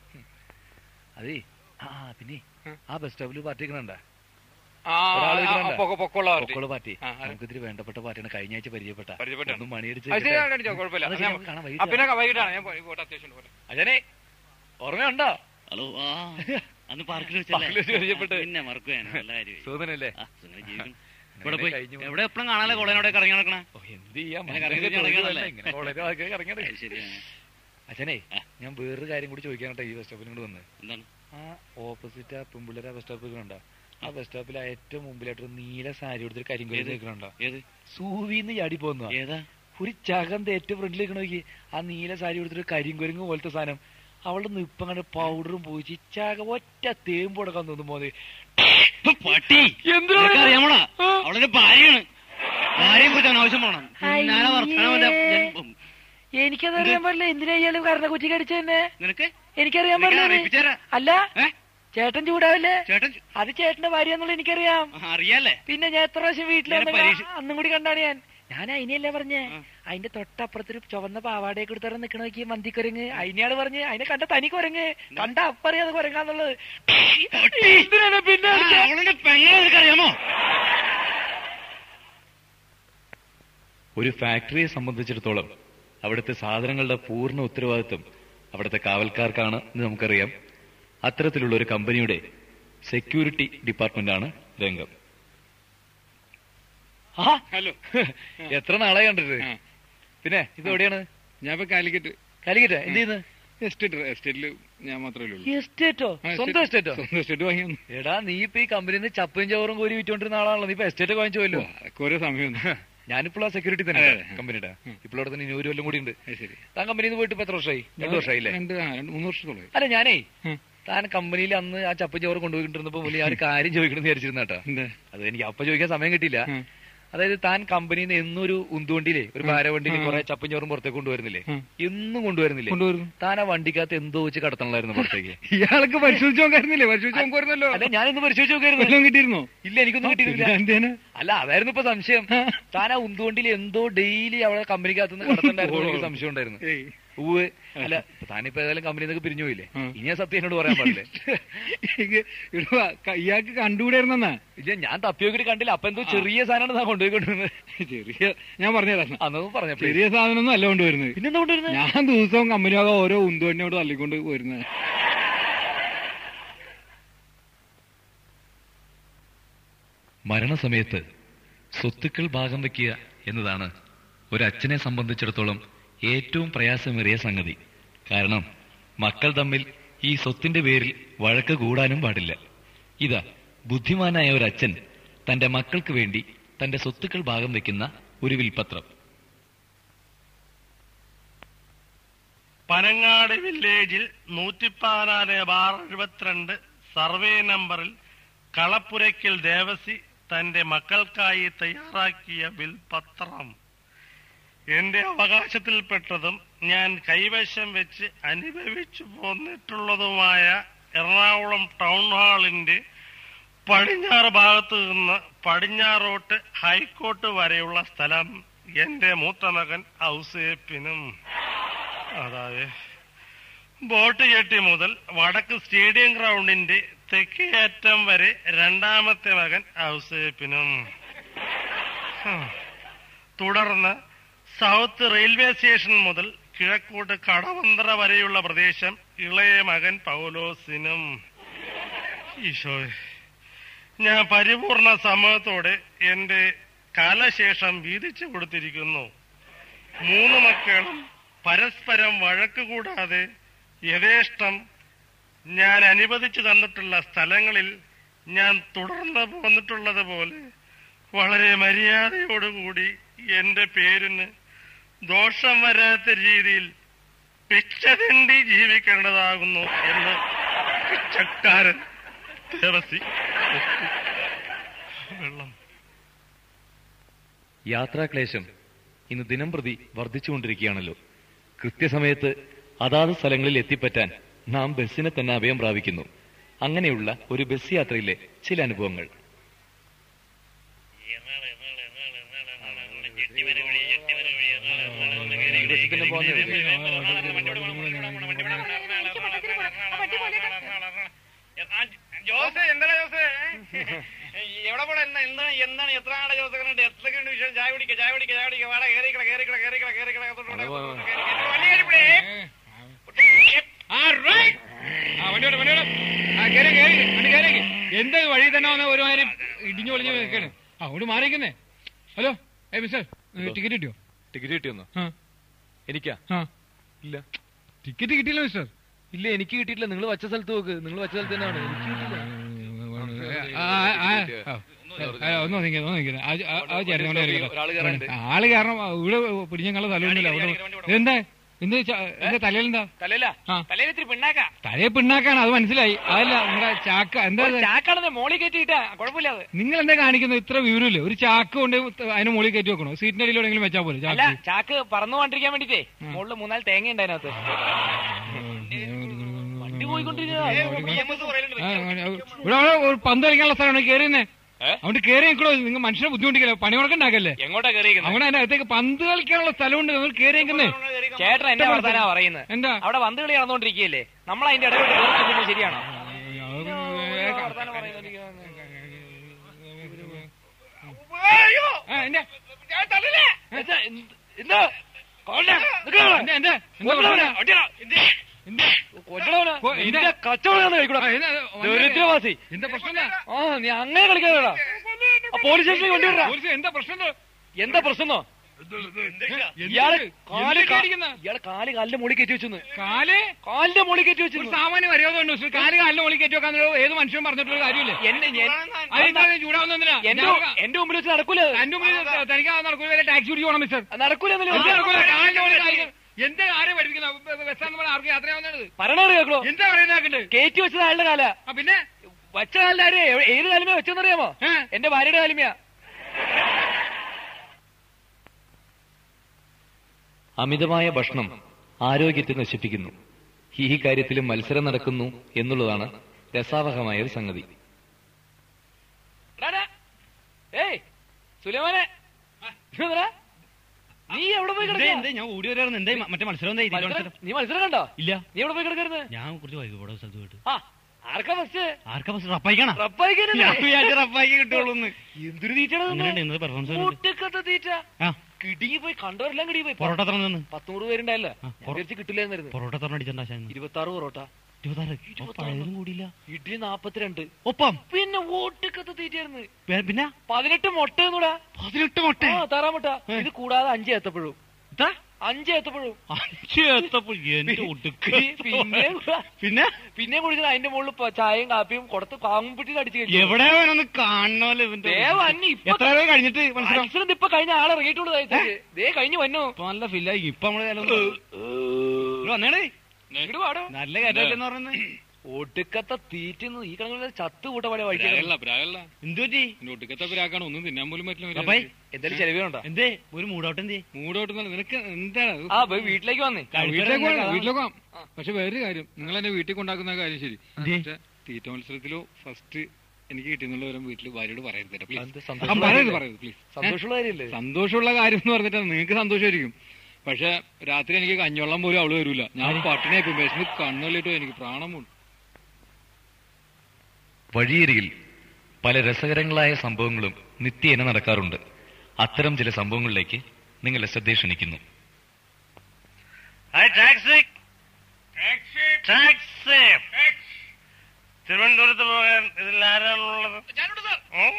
അതേ ആ പിന്നെ ഉം. ആ ബസ് സ്റ്റോപ്പിൽ പാർട്ടി നിൽക്കണണ്ട ആ ഒരാള് ആ, ആ, ഇതിലുണ്ട്. പൊക്ക- പൊക്കമുള്ള പാർട്ടി പൊക്കോള് പാർട്ടി ആ, ആ. നമുക്ക് ഇത്തിരി വേണ്ടപ്പെട്ട പാർട്ടിയാണ് കഴിഞ്ഞ ആഴ്ച പരിചയപ്പെട്ട പരിചയപ്പെട്ട ഒന്ന് മണിയടിച്ച് അത് ശരി, വെച്ചിട്ട്. ഞാൻ കാണിച്ചോ, കുഴപ്പമില്ല അത് ഞാൻ- നമുക്ക് കാണാം, ആ, വൈകിട്ട് പിന്നെ വൈകിട്ടാണ് ഞാൻ പോയി, പോട്ടെ അത്യാവശ്യം പോട്ടെ അജനെ ഓർമ്മയുണ്ടോ ഹലോ ആ അന്ന് പാർക്കിൽ പാർക്കിൽ വെച്ച് പരിചയപ്പെട്ട്. പിന്നെ മറക്കുകയാണ് നല്ല കാര്യമായി സൂതനല്ലേ ആ, സുഖമായി ജീവിക്കുന്നു. അങ്ങനെ ഇവിടെ പോയി കഴിഞ്ഞു പോകുന്നു. എവിടെ എപ്പോഴും കാണാതെ കോളേനോടെ ഇറങ്ങി നടക്കണേ ഓ, എന്ത് ചെയ്യാം ഇങ്ങനെ കറങ്ങി മനുഷ്യന്റെ തിരിഞ്ഞ് തൊഴിലല്ലേ? നടക്കണല്ലേ? ഇങ്ങനെ കോളേജ് വാക്ക് കറങ്ങിയത് അത് ശരിയാണ് അച്ഛനെ ഞാൻ വേറൊരു കാര്യം കൂടി ചോദിക്കാനട്ടെ ഈ ബസ് സ്റ്റോപ്പിൽ കൊണ്ട് വന്ന് എന്താണ് ആ ഓപ്പോസിറ്റ് ആ പെമ്പിള്ളേരെ ബസ് സ്റ്റോപ്പിൽ കണ്ടോ ആ ബസ് സ്റ്റോപ്പിൽ ഏറ്റവും മുമ്പിലായിട്ട് ഒരു നീല സാരി കൊടുത്തൊരു കരിങ്കൊല്ലി ഏത്? നിൽക്കണുണ്ടോ ഏത് സൂവിന്ന് ചാടി പോകുന്നു ഏതാ ഒരു ചകം ഏറ്റവും ഫ്രണ്ടിൽ നോക്കി ആ നീല സാരി കൊടുത്തൊരു കരിങ്കൊരുങ്ങ് പോലത്തെ സാധനം അവളുടെ നിപ്പം കണ്ട് പൗഡറും പോയിച്ച് ചക ഒറ്റ തേമ്പ് കൊടുക്കാൻ തോന്നും പോന്നെ പട്ടി അറിയാമോടാ അവളൊരു ഭാര്യയാണ് ഭാര്യയെ കുറിച്ച് അനാവശ്യം പോണം ഞാനാ വർത്തമാനം ഞാൻ- എനിക്കത് അറിയാൻ പാടില്ല എന്തിനാ ഇയാള് കരണ കുറ്റി കടിച്ചു തന്നെ നിനക്ക് എനിക്കറിയാൻ നിനക്ക് പാടില്ല അറിയിപ്പിച്ചുതരാം. അല്ല ഏ? ചേട്ടൻ ചൂടാവില്ലേ ചേട്ടൻ അത് ചേട്ടന്റെ ഭാര്യ എന്നുള്ള എനിക്കറിയാം ആ, അറിയാലേ പിന്നെ ഞാൻ എത്ര പ്രാവശ്യം വീട്ടിൽ ഇങ്ങനെ പരീക്ഷ- അന്നും കൂടി കണ്ടാണ് ഞാൻ ഞാൻ അതിനെയല്ലേ പറഞ്ഞേ ആ. അതിന്റെ തൊട്ടപ്പുറത്തൊരു ചുവന്ന പാവാടയെ കൊടുത്തറ നിക്കണ നോക്കി മന്തിക്കുരങ്ങ് അതിനെയാണ് പറഞ്ഞ് അതിനെ കണ്ട തനി കുരങ്ങ് കണ്ട അപ്പറിയാതെ കുരങ്ങാന്നുള്ളത് എന്തിനാണ് പിന്നെ അടിച്ചേ? അവളുടെ പെങ്ങളെ നിനക്കറിയാമോ ഒരു ഫാക്ടറിയെ സംബന്ധിച്ചിടത്തോളം അവിടുത്തെ സാധനങ്ങളുടെ പൂർണ്ണ ഉത്തരവാദിത്വം അവിടുത്തെ കാവൽക്കാർക്കാണ് എന്ന് നമുക്കറിയാം അത്തരത്തിലുള്ള ഒരു കമ്പനിയുടെ സെക്യൂരിറ്റി ഡിപ്പാർട്ട്മെന്റാണ് രംഗം ആ, ഹലോ എത്ര നാളെ കണ്ടിട്ട് ആ. പിന്നെ ഇത് എവിടെയാണ് ഞാൻ ഇപ്പൊ കാലിക്കറ്റ് കാലിക്കറ്റ എന്ത് ചെയ്യുന്നു എസ്റ്റേറ്റ് എസ്റ്റേറ്റില് ഞാൻ മാത്രമേ ഉള്ളൂ എസ്റ്റേറ്റോ ആ, സ്വന്തം എസ്റ്റേറ്റോ സ്വന്തം എസ്റ്റേറ്റ് വാങ്ങി വന്നു. എടാ നീ ഇപ്പൊ ഈ കമ്പനിയിൽ നിന്ന് ചപ്പയും ചോറും കോരി വിറ്റോണ്ടിരുന്ന ആളാണല്ലോ നീ ഇപ്പൊ എസ്റ്റേറ്റ് വാങ്ങിച്ചു ഓ, പോയല്ലോ അതൊക്കെ ഓരോ സമയം ഞാനിപ്പോൾ ആ സെക്യൂരിറ്റി തന്നെ അതെ, അതെ. കമ്പനിയുടെ ഉം. ഇപ്പോൾ അവിടെ തന്നെ ഇനി ഒരു കൊല്ലം കൂടി ഉണ്ട് ശരി താൻ കമ്പനിയിൽ നിന്ന് പോയിട്ട് ഇപ്പൊ എത്ര വർഷമായി രണ്ടു വർഷമായില്ലേ രണ്ട് ആ, രണ്ട് മൂന്ന് വർഷത്തോളം അല്ല ഞാനേ ഉം. താൻ കമ്പനിയിൽ അന്ന് ആ ചപ്പ ചോറ് കൊണ്ടുപോയിട്ടിരുന്നപ്പോ പുള്ളി ആ ഒരു കാര്യം ചോദിക്കണം വിചാരിച്ചിരുന്ന കേട്ടോ എന്താ അത് എനിക്ക് അപ്പൊ ചോദിക്കാൻ സമയം കിട്ടിയില്ല ഉം. അതായത് താൻ കമ്പനിയിൽ നിന്ന് എന്നും ഒരു ഉന്തുവണ്ടിയിലെ ഒരു ഭാരവണ്ടിയിൽ ഉം. കുറെ ചപ്പും ചോറും പുറത്തേക്ക് കൊണ്ടുവരുന്നില്ലേ ഉം. എന്നും കൊണ്ടുവരുന്നില്ലേ കൊണ്ടുവരുന്നു താൻ ആ വണ്ടിക്കകത്ത് എന്തോ വെച്ച് കടത്തണമായിരുന്നു പുറത്തേക്ക് ഇയാൾക്ക് പരിശോധിച്ച് നോക്കായിരുന്നില്ലേ പരിശോധിച്ച് നോക്കുമായിരുന്നല്ലോ അല്ല ഞാനിന്ന് പരിശോധിച്ച് നോക്കായിരുന്നു വല്ലതും കിട്ടിയിരുന്നോ ഇല്ല എനിക്കൊന്നും കിട്ടിയിട്ടില്ല എന്തേന് അല്ല അതായിരുന്നു ഇപ്പൊ സംശയം താൻ ആ ഉന്തുവണ്ടിയിൽ എന്തോ ഡെയിലി അവിടെ കമ്പനിക്കകത്ത് നിന്ന് കടത്തണ്ടായിരുന്നു എനിക്ക് സംശയം ഉണ്ടായിരുന്നു ഏയ് ഉവ് അല്ല ഇപ്പൊ താനിപ്പോ ഏതായാലും കമ്പനിയിൽ നിന്നൊക്കെ പിരിഞ്ഞു പോയില്ലേ ഉം. ഇനി ആ സത്യം എന്നോട് പറയാൻ പാടില്ലേ ഇത് ഇടുവാ, ക- ഇയാൾക്ക് കണ്ടുകൂടായിരുന്നെന്നാ ഇല്ല ഞാൻ തപ്പി നോക്കിയിട്ട് കണ്ടില്ല അപ്പൊ എന്തോ ചെറിയ സാധനമാണ് താൻ കൊണ്ടുപോയിക്കൊണ്ടിരുന്നത് ചെറിയ ഞാൻ പറഞ്ഞുതരാം അന്നത് പറഞ്ഞപ്പോ ചെറിയ സാധനമൊന്നും അല്ല കൊണ്ടുവരുന്നത് പിന്നെന്താ കൊണ്ടുവരുന്നത് ഞാൻ ദിവസവും കമ്പനിയാകെ ഓരോ ഉന്തുവണ്ടിയോട് തള്ളിക്കൊണ്ട് വരുന്നത് മരണസമയത്ത് സ്വത്തുക്കൾ ഭാഗം വയ്ക്കുക എന്നതാണ് ഒരു അച്ഛനെ സംബന്ധിച്ചിടത്തോളം ഏറ്റവും പ്രയാസമേറിയ സംഗതി കാരണം മക്കൾ തമ്മിൽ ഈ സ്വത്തിന്റെ പേരിൽ വഴക്ക് കൂടാനും പാടില്ല ഇതാ ബുദ്ധിമാനായ ഒരു അച്ഛൻ തന്റെ മക്കൾക്ക് വേണ്ടി തന്റെ സ്വത്തുക്കൾ ഭാഗം വയ്ക്കുന്ന ഒരു വിൽപത്രം പനങ്ങാട് വില്ലേജിൽ നൂറ്റിപ്പതിനാല് ബാർ എഴുപത്തിരണ്ട് സർവേ നമ്പറിൽ കളപ്പുരയ്ക്കൽ ദേവസി തന്റെ മക്കൾക്കായി തയ്യാറാക്കിയ ബിൽപത്രം എന്റെ അവകാശത്തിൽപ്പെട്ടതും ഞാൻ കൈവശം വെച്ച് അനുഭവിച്ചു പോന്നിട്ടുള്ളതുമായ എറണാകുളം ടൗൺ ഹാളിന്റെ പടിഞ്ഞാറ് ഭാഗത്ത് നിന്ന് പടിഞ്ഞാറോട്ട് ഹൈക്കോർട്ട് വരെയുള്ള സ്ഥലം എന്റെ മൂത്ത മകൻ ഔസേപ്പിനും അതായത് ബോട്ട് കെട്ടി മുതൽ വടക്ക് സ്റ്റേഡിയം ഗ്രൗണ്ടിന്റെ തെക്കേ അറ്റം വരെ രണ്ടാമത്തെ മകൻ ഔസേപ്പിനും ഹും. തുടർന്ന് സൗത്ത് റെയിൽവേ സ്റ്റേഷൻ മുതൽ കിഴക്കോട്ട് കടവന്തറ വരെയുള്ള പ്രദേശം ഇളയ മകൻ പൗലോസിനും ഈശോ ഞാൻ പരിപൂർണ സമ്മതത്തോടെ എന്റെ കാലശേഷം വീതിച്ചു കൊടുത്തിരിക്കുന്നു മൂന്ന് മക്കളും പരസ്പരം വഴക്ക് കൂടാതെ യഥേഷ്ടം ഞാൻ അനുവദിച്ചു തന്നിട്ടുള്ള സ്ഥലങ്ങളിൽ ഞാൻ തുടർന്ന് പോന്നിട്ടുള്ളത് പോലെ വളരെ മര്യാദയോടുകൂടി എന്റെ പേരിന് ദോഷം വരാത്ത രീതിയിൽ പിച്ചതണ്ടി ജീവിക്കേണ്ടതാകുന്നു എന്ന് പിച്ചക്കാരൻ ദേവസി വെള്ളം യാത്രാക്ലേശം ഇന്ന് ദിനം പ്രതി വർദ്ധിച്ചുകൊണ്ടിരിക്കുകയാണല്ലോ കൃത്യസമയത്ത് അതാത് സ്ഥലങ്ങളിൽ എത്തിപ്പറ്റാൻ നാം ബസ്സിനെ തന്നെ അഭയം പ്രാപിക്കുന്നു അങ്ങനെയുള്ള ഒരു ബസ് യാത്രയിലെ ചില അനുഭവങ്ങൾ ജോസ് എന്താ ജോസ് എവിടെ പോണ എന്താ എന്താണ് എന്താണ് എത്ര ആളെ ജോസ് കണ്ടിട്ട് എത്രയൊക്കെ ഉണ്ട് വിഷയം ചായ കുടിക്കുക ചായ കുടിക്കുക ചായ കുടിക്കുക വാടക കേറിക്കള കേറിക്കള കേറിക്കള കേറിക്കള എന്താ ഈ വഴി തന്നെ വന്ന ഒരുമാതിരി ഇടിഞ്ഞു പൊളിഞ്ഞു നിൽക്കാണ് ആ അവിടെ മാറിയിരിക്കുന്നേ ഹലോ ഏ മിസ്റ്റർ ടിക്കറ്റ് കിട്ടിയോ ടിക്കറ്റ് കിട്ടിയൊന്നോ ആ എനിക്കാ ആ ഇല്ല ടിക്കറ്റ് കിട്ടിയില്ല മിസ്റ്റർ ഇല്ല എനിക്ക് കിട്ടിയിട്ടില്ല നിങ്ങൾ വച്ച സ്ഥലത്ത് നോക്ക് നിങ്ങൾ വച്ച സ്ഥലത്ത് തന്നെയാണ് എനിക്ക് കിട്ടിയില്ല ആ, ആ, ആ, ആ, ഒന്ന് ഒന്നിങ്ങനെ, ഒന്ന് ഒന്നിങ്ങനെ. ആ, ആ, ആ ചേട്ടൻ കൊണ്ട് കയറിക്കോ. ഒരാള് കയറാനുണ്ട്. ആള് കാരണം ഇവിടെ പിടിഞ്ഞങ്ങളുടെ സ്ഥലമൊന്നുമില്ല അവിടെ എന്താ എന്ത് ച- എന്താ തലയിലെന്താ തലയില ആ. തലയിൽ ഇത്തിരി പിണ്ണാക്ക തലയെ പിണ്ണാക്കാണ് അത് മനസ്സിലായി അതല്ല നിങ്ങളുടെ ചാക്ക എന്താ ഇത്? ചാക്കാണെന്ന് മോളി കയറ്റിയിട്ടാ കുഴപ്പമില്ല അത് നിങ്ങൾ എന്താ കാണിക്കുന്നത് ഇത്ര വിവരമില്ലേ ഒരു ചാക്ക് കൊണ്ട് അതിന് മുകളിൽ കയറ്റി വെക്കണോ സീറ്റിന്റെ അടിയിലെവിടെയെങ്കിലും വെച്ചാൽ പോലെ അല്ല ചാക്ക് ചാക്ക് പറന്നു കൊണ്ടിരിക്കാൻ വേണ്ടിട്ടേ മുകളിൽ മൂന്നാല് തേങ്ങ ഉണ്ട് അതിനകത്ത് വണ്ടി പോയിക്കൊണ്ടിരിക്കുക ആ, ഇവിടെ അവിടെ ഒരു പന്ത് കളിക്കാനുള്ള സ്ഥലമാണ് കയറിയെന്നേ അതുകൊണ്ട് കയറി നിൽക്കണോ നിങ്ങൾ മനുഷ്യനെ ബുദ്ധിമുട്ടിക്കല്ലോ പണി മുടക്കണ്ടാക്കല്ലേ എങ്ങോട്ടാ കയറിയിരിക്കുന്നത് അവിടെ അതിന്റെ അകത്തേക്ക് പന്ത് കളിക്കാനുള്ള സ്ഥലമുണ്ട് നിങ്ങൾ കയറി നിൽക്കുന്നേ ചേട്ടൻ എന്നെ വർത്താനാ പറയുന്നത് എന്താ അവിടെ വന്ത് കളി നടന്നുകൊണ്ടിരിക്കുകയല്ലേ നമ്മൾ അതിന്റെ ഇടപെട്ട് കയറി ശരിയാണോ വർത്താനം പറയുന്നത് ആ, എന്താ? എന്താ? എന്താ? കൊല്ലം. നിക്ക് എന്താ, അവിടെ. എന്താ? എന്താ കൊല്ലവനെ. പ്രശ്നം? അടിയടാ. എന്താ? കൊല്ലവനെ. കൊ- എന്താ? നിന്റെ കച്ചവടം കഴിക്കൂടാ ആ, എന്താ? ദരിദ്രവാസി എന്താ പ്രശ്നം എന്താ? ആ നീ അങ്ങനെ കളിക്കാതാ ആ പോലീസ് സ്റ്റേഷനിൽ കൊണ്ടുവരാ പോലീസ് എന്താ പ്രശ്നം എന്താ? എന്താ പ്രശ്നോ എന്ത്? ഇയാള് കാല് എന്തൊക്കെ അടിക്കുന്നെ? ഇയാള് കാല് കാലിന്റെ മുകളിൽ കയറ്റി വെച്ചു കാല് കാലിന്റെ മുകളിൽ കയറ്റി വെച്ചു ഒരു സാമാന്യ മര്യാദ ഉണ്ട് കാല് കാലിന്റെ മുകളിൽ കയറ്റി വെക്കാന്നുള്ള ഏത് മനുഷ്യനും പറഞ്ഞിട്ടുള്ള കാര്യമില്ലേ എന്നെ ഞാൻ- അതെന്താ ചൂടാവുന്ന എന്തിനാ എന്റെ എന്റെ മുമ്പിൽ വെച്ച് നടക്കൂല അത്. എന്റെ മുമ്പിൽ തനിക്ക് നടക്കൂല വരെ ടാക്സി പിടിച്ച് പോകണം മിസ്റ്റർ നടക്കൂല എന്നല്ലേ എന്താ നടക്കൂല? പറഞ്ഞത്? കാലിന്റെ മുകളിൽ കാലിന് എന്ത് ആരെ പഠിപ്പിക്കുന്ന ബസ്സാന്ന് പറഞ്ഞാൽ ആർക്ക് യാത്രയാവുന്നത് പറയണത് കേൾക്കണോ എന്താ പറയുന്നത് കയറ്റി വെച്ചത് അയാളുടെ കാല ആ പിന്നെ വച്ച കാലിന്റെ ആര് എവ- ഏത് കാലുമേ വെച്ചെന്നറിയാമോ ഏ? എന്റെ ഭാര്യയുടെ കാലുമയാ അമിതമായ ഭക്ഷണം ആരോഗ്യത്തെ നശിപ്പിക്കുന്നു ഈ കാര്യത്തിലും മത്സരം നടക്കുന്നു എന്നുള്ളതാണ് രസാവഹമായ ഒരു സംഗതി എടാ, എടാ. ഏയ് സുലൈമാനെ ഇങ്ങ് വന്നെടാ. നീ എവിടെ പോയി കിടക്കാ? ഞാൻ ഓടി വരാറുണ്ട് എന്തേ മറ്റേ മത്സരം എന്താ മത്സരം- നീ മത്സരം കണ്ടോ ഇല്ല നീ എവിടെ പോയി കിടക്കരുത് ഞാൻ കുറച്ച് വൈകി പോടെ സ്ഥലത്ത് പോയിട്ട് ആ ആർക്കാ ഫസ്റ്റ് ആർക്കാ ഫസ്റ്റ് റപ്പായിക്കാണോ റപ്പായിക്കല്ലേ? ഞാൻ വിചാരിച്ചു റപ്പായിക്ക് കിട്ടുള്ളൂ എന്തൊരു തീറ്റയാണ് എങ്ങനെയുണ്ട് ഇന്നത്തെ പെർഫോമൻസ് കൂട്ടിക്കത്തെ തീറ്റ ആ കിടുങ്ങി പോയി കണ്ടവരെല്ലാം കിടുങ്ങി പോയി പൊറോട്ട എത്ര നിന്ന് പത്തുനൂറ് പേരുണ്ടായില്ല ആ, പൊറോ- തിരിച്ച് കിട്ടില്ലായിരുന്നു പൊറോട്ട എത്ര അടിച്ചിട്ടുണ്ടാശായിരുന്നു ഇരുപത്തി ആറ് പൊറോട്ട ഇരുപത്താറ് ഓ, പഴയതും കൂടിയില്ല ഇഡ്ഡലി നാപ്പത്തിരണ്ട് ഒപ്പം പിന്നെ ഓട്ടിക്കത്തെ തീറ്റയായിരുന്നു പേ- പിന്നെ പതിനെട്ട് മുട്ട എന്നൂടാ പതിനെട്ട് മുട്ട ആ താറാമുട്ട ഇത് കൂടാതെ അഞ്ച് ഏത്തപ്പഴവും അഞ്ച് ഏത്തപ്പഴവും അഞ്ച് ഏത്തപ്പഴം എന്റെ ഒടുക്ക് പിന്നെ പിന്നെ പിന്നെ കുടിച്ചത് അതിന്റെ മുകളിൽ പ- ചായയും കാപ്പിയും കൊടുത്ത് പാമ്പുട്ടി അടിച്ചു കഴിച്ചു എവിടെ വേണമെന്ന് കാണണമല്ലോ ഇവന്റെ ദേവാ, അന്നി ഇപ്പൊ- എത്ര രൂപ കഴിഞ്ഞിട്ട് മത്സരം മത്സരം ഇപ്പൊ കഴിഞ്ഞ ആൾ ഇറങ്ങിയിട്ടുള്ളൂ ദാ- ദേ കഴിഞ്ഞു വന്നു ഇപ്പൊ നല്ല ഫില്ലായി ഇപ്പൊ നമ്മള് കാലം വന്നേടേ ഇങ്ങട് വാടോ നല്ല കയറ്റല്ലെന്ന് പറയുന്നത് ഒടുക്കത്തെ തീറ്റുന്നു ഈ കണക്കിൽ ചത്തു കൂട്ട പഴയ വഴിക്ക് എന്തു പറ്റി ഒടുക്കത്തെ പിരാക്കാണ് ഒന്നും തിന്നാൻ പോലും പറ്റില്ല റപ്പായി എന്തായാലും ചെലവിനുണ്ടോ എന്തേ ഒരു മൂടൗട്ട് എന്തേ മൂടോട്ട് നിനക്ക് എന്താണ് ആ പോയി വീട്ടിലേക്ക് വന്നേ ആ, വീട്ടിലേക്ക് പോകാം വീട്ടിലേക്ക് പോകാം പക്ഷെ വേറൊരു കാര്യം നിങ്ങൾ എന്നെ വീട്ടിൽ കൊണ്ടാക്കുന്ന കാര്യം ശരി എന്തേ? പക്ഷെ തീറ്റ മത്സരത്തിലോ ഫസ്റ്റ് എനിക്ക് കിട്ടിയെന്നുള്ള വിവരം വീട്ടിൽ ഭാര്യയോട് പറയരുത് കേട്ടോ, please. എന്ത് ആ, സന്തോഷമുള്ള പറയരുത് കാര്യല്ലേ? പറയരുത് പ്ലീസ് സന്തോഷമുള്ള കാര്യല്ലേ സന്തോഷമുള്ള കാര്യം എന്ന് പറഞ്ഞിട്ടാണ് നിങ്ങൾക്ക് സന്തോഷമായിരിക്കും പക്ഷെ രാത്രി എനിക്ക് കഞ്ഞവെള്ളം പോലും അവള് വരൂല ഞാൻ പട്ടിണിയായി പോയി വിശന്ന് കണ്ണുള്ളിട്ടോ എനിക്ക് പ്രാണം പോകും വഴിയരികിൽ പല രസകരങ്ങളായ സംഭവങ്ങളും നിത്യേന നടക്കാറുണ്ട് അത്തരം ചില സംഭവങ്ങളിലേക്ക് നിങ്ങളെ ശ്രദ്ധ ക്ഷണിക്കുന്നു ഹായ് ടാക്സി ടാക്സി തിരുവനന്തപുരത്ത് പോകാൻ ഇതിൽ ആരാണുള്ളത് ഉം?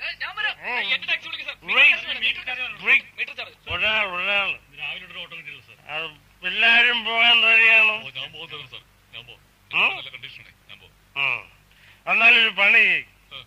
ഒരാൾ ഒരാൾ അത് എല്ലാരും പോകാൻ റെഡിയാണോ ഉം? ഉം. എന്നാലൊരു പണി ചെയ്യ്.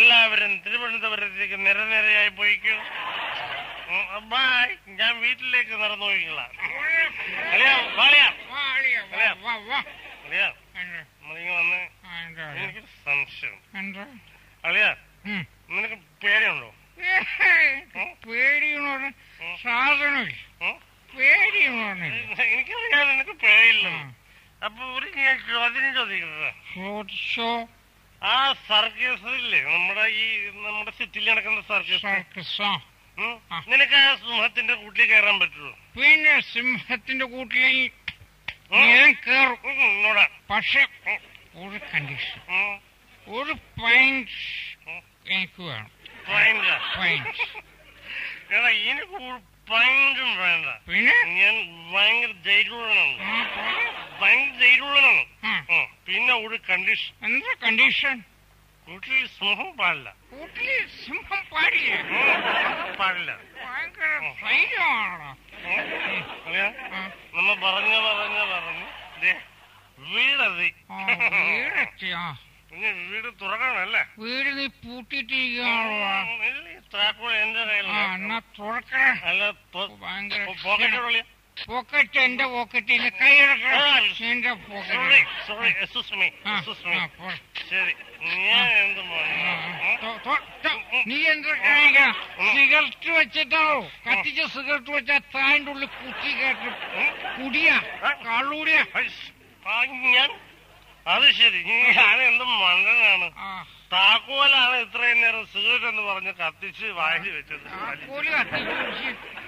എല്ലാവരും തിരുവനന്തപുരത്തേക്ക് നിരനിരയായി പോയിക്കോ ഉം, ബൈ ഞാൻ വീട്ടിലേക്ക് നടന്നു പോയിക്കൊള്ളാം അളിയാ വാളിയാ വാളിയ, വാ, വാ, വാ. അളിയാ എന്താ? നമ്മളിങ്ങ് വന്ന് ആ, എന്താ? എനിക്കൊരു സംശയം എന്താ? അളിയാ ഉം. നിനക്ക് പേടിയുണ്ടോ ഏഹ്, പേടിയെന്ന് പറഞ്ഞ സാധനമില്ല ഉം? പേടിയെന്ന് പറഞ്ഞ എനിക്കറിയാം നിനക്ക് പേടിയില്ല അപ്പൊ ഒരു ഞാൻ ചോദ്യം ചോദിക്കുന്നത് ചോദിച്ചോ ആ സർക്കസില്ലേ നമ്മുടെ ഈ നമ്മുടെ സിറ്റിയിൽ നടക്കുന്ന സർക്കസ് സർക്കസോ ഉം? നിനക്ക് ആ സിംഹത്തിന്റെ കൂട്ടിൽ കയറാൻ പറ്റുമോ പിന്നെ സിംഹത്തിന്റെ കൂട്ടിൽ ഉം? ഞാൻ കേറും ഉം, നോടാ പക്ഷെ ഒരു കണ്ടീഷൻ ഉം. ഒരു പൈൻറ്റ് എനിക്ക് വേണം പൈൻറ്റാ? പൈൻറ്റ് എടാ എനിക്ക് ഒരു പൈൻറ്റും വേണ്ട പിന്നെ ഞാൻ ഭയങ്കര ധൈര്യമുള്ളതാണ് ആ, പറ. ഭയങ്കര ധൈര്യമുള്ളതാണ് ആ. ഉം. പിന്നെ ഒരു കണ്ടീഷൻ എന്താ കണ്ടീഷൻ വീട്ടിൽ സിംഹം പാടില്ല കൂട്ടില് സിംഹം പാടില്ല ഉം. പാടില്ല ഭയങ്കര ധൈര്യമാണല്ലോ ഉം. അറിയാ? ആ. നമ്മ പറഞ്ഞ പറഞ്ഞ പറഞ്ഞു ദേ, വീടെത്തി ആ, വീടെത്തിയോ ഇനി വീട് തുറക്കണമല്ലേ വീട് നീ പൂട്ടിയിട്ടിരിക്കുകയാണല്ലോ ഇല്ല, ഈ താക്കോൽ എന്റെ ആ കയ്യിലാണ് എന്നാ തുറക്കണേ അല്ല പൊ- ഭയങ്കര പോക്കറ്റ് ഉള്ളിൽ പോക്കറ്റ് എന്റെ പോക്കറ്റിൽ കൈയെടുക്കണം ആ, എന്റെ sorry pocket sorry excuse me ആ, എക്സ്ക്യൂസ് മീ ആ, പോ. ശരി ഞാൻ എന്ത് ആ, പറഞ്ഞു ആ. തൊ- തൊ- തൊ- നീ എന്താ കാണിക്കാ സിഗരറ്റ് വെച്ചിട്ടാവോ കത്തിച്ച സിഗരറ്റ് വെച്ചാ താൻ്റെ ഉള്ളിൽ കുത്തി കേട്ട് കുടിയാ കള്ളൂടിയാ ഞാൻ അത് ശരി ഞാൻ എന്ത് മണ്ടനാണ് ആ താക്കോലാണ് ഇത്രയും നേരം സിഗരറ്റ് എന്ന് പറഞ്ഞ് കത്തിച്ച് വായിൽ വെച്ചത് താക്കോല് കത്തിച്ച് കുടിച്ച്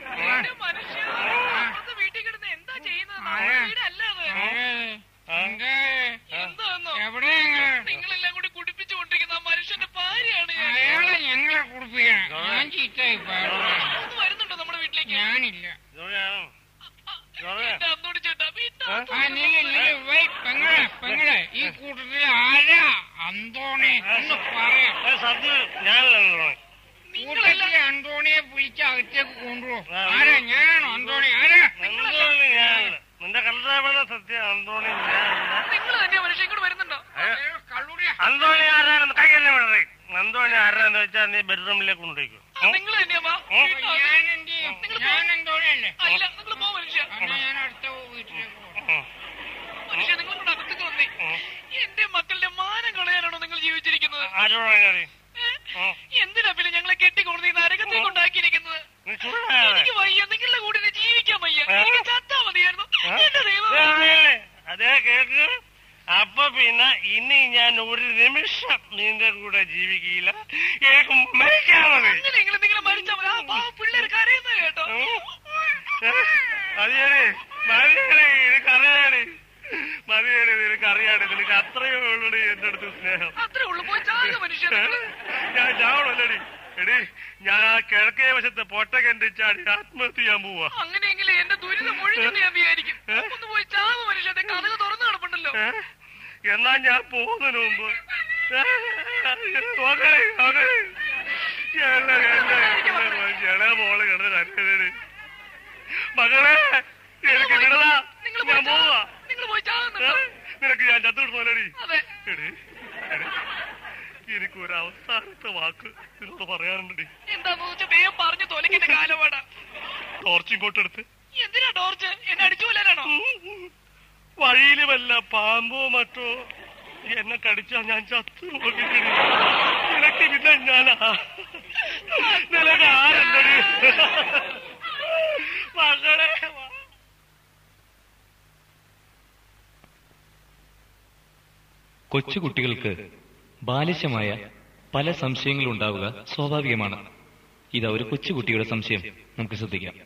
വീട്ടിൽ കിടന്ന് എന്താ ചെയ്യുന്നത് ആരാ? വീടല്ലേ അത് ആരെ? എന്തേ? എന്താന്നോ എവിടെയാ നിങ്ങളെല്ലാം കൂടി കുടിപ്പിച്ചു കൊണ്ടിരിക്കുന്ന ആ മനുഷ്യന്റെ ഭാര്യയാണ് ഞാൻ. അയാളെ ഞങ്ങളെ കുടിപ്പിക്കണം ഞാൻ ചീത്തായി പോയത്. ഒന്ന് വരുന്നുണ്ടോ നമ്മുടെ വീട്ടിലേക്ക് ഞാനില്ല ജോളിയാണ് ജോളിയാ എന്റെ അന്തോടി ചേട്ടാ വീട്ടാ ആ നില്ല് നില്ല് വൈ പെങ്ങളെ പെങ്ങളെ ഈ കൂട്ടത്തിൽ ആരാ അന്തോണി ഒന്ന് പറയാം സത്യം ഞാനല്ലോ കൂട്ടത്തിലെ അന്തോണിയെ പിടിച്ച് അകത്തേക്ക് കൊണ്ടുപോകും ആരാ ഞാനാണോ അന്തോണി ആരാ അന്തോണി ഞാനല്ല നിന്റെ കല്ലാപന സത്യം അന്തോണി ഞാനല്ല നിങ്ങൾ തന്നെയാ മനുഷ്യൻ ഇങ്ങോട്ട് വരുന്നുണ്ടോ അയ്യോ, കള്ളൂടിയ അന്തോണി ആരാണെന്ന് കൈയല്ലേ വിടറേ അന്തോണി ആരാന്ന് വെച്ചാൽ നീ ബെഡ്റൂമിലേക്ക് കൊണ്ടുപോയിക്കോ നിങ്ങൾ തന്നെയാ വാ ഉം. ഞാൻ എന്ത് ചെയ്യും ഞാൻ അന്തോണിയല്ലേ അല്ല നിങ്ങൾ പോ മനുഷ്യ എന്നാ ഞാൻ അടുത്ത വീട്ടിലേക്ക് പോകാം മനുഷ്യ നിങ്ങൾ ഇവിടെ അകത്തേക്ക് വന്നേ എന്റെ മക്കളുടെ മാനം കളയാനാണോ നിങ്ങൾ ജീവിച്ചിരിക്കുന്നത് ആരോടാ കറി ഏ? എന്തിനാ പിന്നെ ഞങ്ങളെ കെട്ടിക്കൊണ്ടു നരകത്തേക്ക് ഉണ്ടാക്കിയിരിക്കുന്നത് നീ ചൂടാതെ എനിക്ക് വയ്യ നിങ്ങളുടെ കൂടെ ഇനി ജീവിക്കാൻ വയ്യ ഏ? എനിക്ക് ചത്താ മതിയായിരുന്നു എന്റെ ദൈവം അതേ കേക്ക് അപ്പൊ പിന്നെ ഇനി ഞാൻ ഒരു നിമിഷം നിന്റെ കൂടെ ജീവിക്കില്ല എനിക്ക് മരിക്കാൻ മതി അങ്ങനെയെങ്കിലും നിങ്ങൾ മരിച്ചാൽ മതി ആ പാവം പിള്ളേർ കരയുന്നത് കേട്ടോ മതിയാണേ മതിയാണേ നിനക്കറിയാണേ മതിയാണേ നിനക്കറിയാണേ നിനക്ക് അത്രയേ ഉള്ളൂ എന്റെ അടുത്ത് സ്നേഹം അത്രേ ഉള്ളൂ പോയി ചാക മനുഷ്യ നിങ്ങള്. ഞാൻ ചാവണല്ലടി എടി ഞാൻ ആ കിഴക്കേ വശത്തെ പൊട്ട കണ്ടിച്ചാടി ആത്മഹത്യ ചെയ്യാൻ പോവാ അങ്ങനെയെങ്കിൽ എന്റെ ദുരിതം ഒഴിഞ്ഞെന്ന് ഞാൻ വിചാരിക്കും ഒന്ന് പോയി ചാവ മനുഷ്യന്റെ കഥക തുറന്നു കിടപ്പുണ്ടല്ലോ ഏ? എന്നാ ഞാൻ പോകുന്നതിന് മുമ്പ് ഏ? നോക്കണേ നോക്കണേ എന്നെ, എന്നെ, എന്നെ, എളേ മോള് കിടന്ന് കരയണേ മകളെ എനിക്ക് വിടലാ നിങ്ങൾ ഞാൻ പോയി പോവാ നിങ്ങൾ പോയി ഏ? ചാവുന്നുണ്ടോ നിനക്ക് ഞാൻ ചത്തുവിടുന്നോലടി അതെ എടി എടി എനിക്ക് ഒരു അവസാനത്തെ വാക്ക് നിന്നോട് പറയാനുണ്ടടി എന്താന്ന് വെച്ചാൽ വേഗം പറഞ്ഞു തൊലക്കിന്റെ കാലപാടാ ടോർച്ച് ഇങ്ങോട്ടെടുത്ത് എന്തിനാ ടോർച്ച് എന്നെ അടിച്ചു കൊല്ലാനാണോ വഴിയില് വല്ല പാമ്പോ മറ്റോ എന്നെ കടിച്ചാ ഞാൻ ചത്തു നോക്കിക്കടി നിനക്ക് പിന്നെ ഞാനാ നിനക്ക് ആരുണ്ടടി മകളെ വാ. കൊച്ചുകുട്ടികൾക്ക് ബാലിശമായ പല സംശയങ്ങളും ഉണ്ടാവുക സ്വാഭാവികമാണ് ഇതാ ഒരു കൊച്ചുകുട്ടിയുടെ സംശയം നമുക്ക് ശ്രദ്ധിക്കാം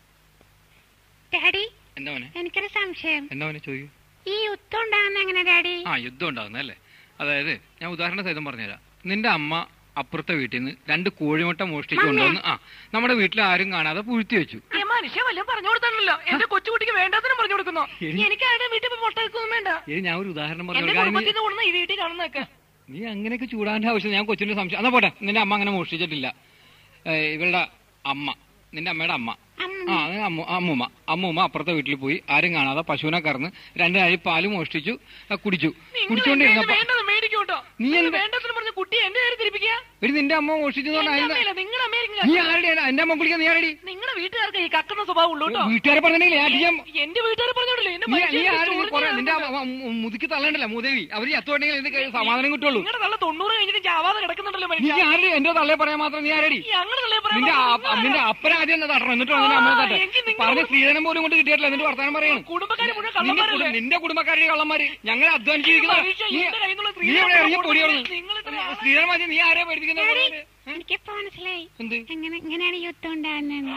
ഡാഡി എന്താ മോനെ എനിക്കൊരു സംശയം എന്താ മോനെ ചോദിക്കൂ ഈ യുദ്ധം ഉണ്ടാകുന്ന എങ്ങനെ ഡാഡി ആ യുദ്ധം ഉണ്ടാകുന്നല്ലേ അതായത് ഞാൻ ഉദാഹരണ സഹിതം പറഞ്ഞുതരാം നിന്റെ അമ്മ അപ്പുറത്തെ വീട്ടിൽ നിന്ന് രണ്ട് കോഴിമുട്ട മോഷ്ടിച്ചു കൊണ്ടുവന്ന് ആ നമ്മുടെ വീട്ടിൽ ആരും കാണാതെ പൂഴ്ത്തി വെച്ചു ഈ മനുഷ്യ വല്ലതും പറഞ്ഞു കൊടുത്താണല്ലോ എന്റെ കൊച്ചുകുട്ടിക്ക് വേണ്ടാത്തതിനും പറഞ്ഞു കൊടുക്കുന്നോ എനിക്ക് ആരുടെ വീട്ടിൽ പോയി മുട്ട വെക്കൊന്നും വേണ്ട ഇത് ഞാൻ ഒരു ഉദാഹരണം എന്റെ പറഞ്ഞു കാരണം കുടുംബത്തിൽ നിന്ന് കൊണ്ടുവന്ന ഈ വീട്ടിൽ കാണുന്നൊക്കെ നീ അങ്ങനെയൊക്കെ ചൂടാന്റെ ആവശ്യം ഞാൻ കൊച്ചിന്റെ സംശയം എന്നാ പോട്ടെ നിന്റെ അമ്മ അങ്ങനെ മോഷ്ടിച്ചിട്ടില്ല ഏ, ഇവളുടെ അമ്മ നിന്റെ അമ്മയുടെ അമ്മ ആ അത് അമ്മു- അമ്മൂമ്മ അമ്മൂമ്മ അപ്പുറത്തെ വീട്ടിൽ പോയി ആരും കാണാതെ പശുവിനെ കറന്ന് രണ്ട് അരി പാല് മോഷ്ടിച്ചു ആ, കുടിച്ചു കുടിച്ചോണ്ടിരുന്നപ്പോ വേണ്ടത് മേടിക്കൂട്ടോ നീ നിങ്ങൾ എന്താ- വേണ്ടതെന്ന് പറഞ്ഞ കുട്ടി എന്റെ പേര് തിരിപ്പിക്കുക ഒരു നിന്റെ അമ്മ മോഷ്ടിച്ചതുകൊണ്ടായിരുന്നു നിങ്ങളുടെ നീ ആരുടെ എന്റെ അമ്മ കുളിക്കാൻ നീ ആരടി നിങ്ങളുടെ വീട്ടുകാർക്ക് ഈ കക്കുന്ന സ്വഭാവം ഉള്ളൂ കേട്ടോ വീട്ടുകാരെ പറഞ്ഞില്ലേ ഞാൻ ചെയ്യാൻ എന്റെ വീട്ടുകാർ പറഞ്ഞോളൂ എന്റെ നീ നീ ആര് നീ കുറെ നിന്റെ അമ്മ- അമ്മ മുതുക്കി തള്ളണ്ടല്ല മൂദേവി അവര് ചത്തുണ്ടെങ്കിൽ നിനക്ക് സമാധാനം കിട്ടുള്ളൂ നിങ്ങളുടെ തള്ള തൊണ്ണൂറ് കഴിഞ്ഞിട്ട് ചാവാതെ കിടക്കുന്നുണ്ടല്ലോ നീ മനുഷ്യ ആരുടെ എന്റെ തള്ളയെ പറയാൻ മാത്രം നീ ആരടി ഞങ്ങളുടെ തള്ളയെ പറയാൻ നിന്റെ മാത്രം അപ്പ- നിങ്ങൾ നിന്റെ അപ്പനെ ആദ്യം ഒന്ന് തട്ടണം എന്നിട്ട് വേണം നിന്റെ അമ്മയെ ആ, തട്ടാൻ എങ്കിൽ നിങ്ങൾ- പറഞ്ഞ സ്ത്രീധനം പോലും കൊണ്ട് കിട്ടിയിട്ടില്ല എന്നിട്ട് വർത്താനം പറയണം കുടുംബക്കാര് മുഴുവൻ നിന്റെ കള്ളന്മാരല്ലേ? കുടും- നിന്റെ കുടുംബക്കാരുടെ കള്ളന്മാര് ഞങ്ങൾ അധ്വാനിച്ചിരിക്കുന്ന പരീക്ഷ നീ എന്റെ കയ്യിൽ നിന്നുള്ള നീ എവിടെ ഇറങ്ങി സ്ത്രീധനം പൊടി കൊടുത്തിട്ട് നിങ്ങൾ ഇത്ര ആളാ- സ്ത്രീധനം മതി നീ ആരെയാ പഠിപ്പിക്കുന്നത് ഡാഡി എനിക്കിപ്പോ മനസ്സിലായി എന്ത് എങ്ങനെ എങ്ങനെയാണ് യുദ്ധം ഉണ്ടാകുന്നത്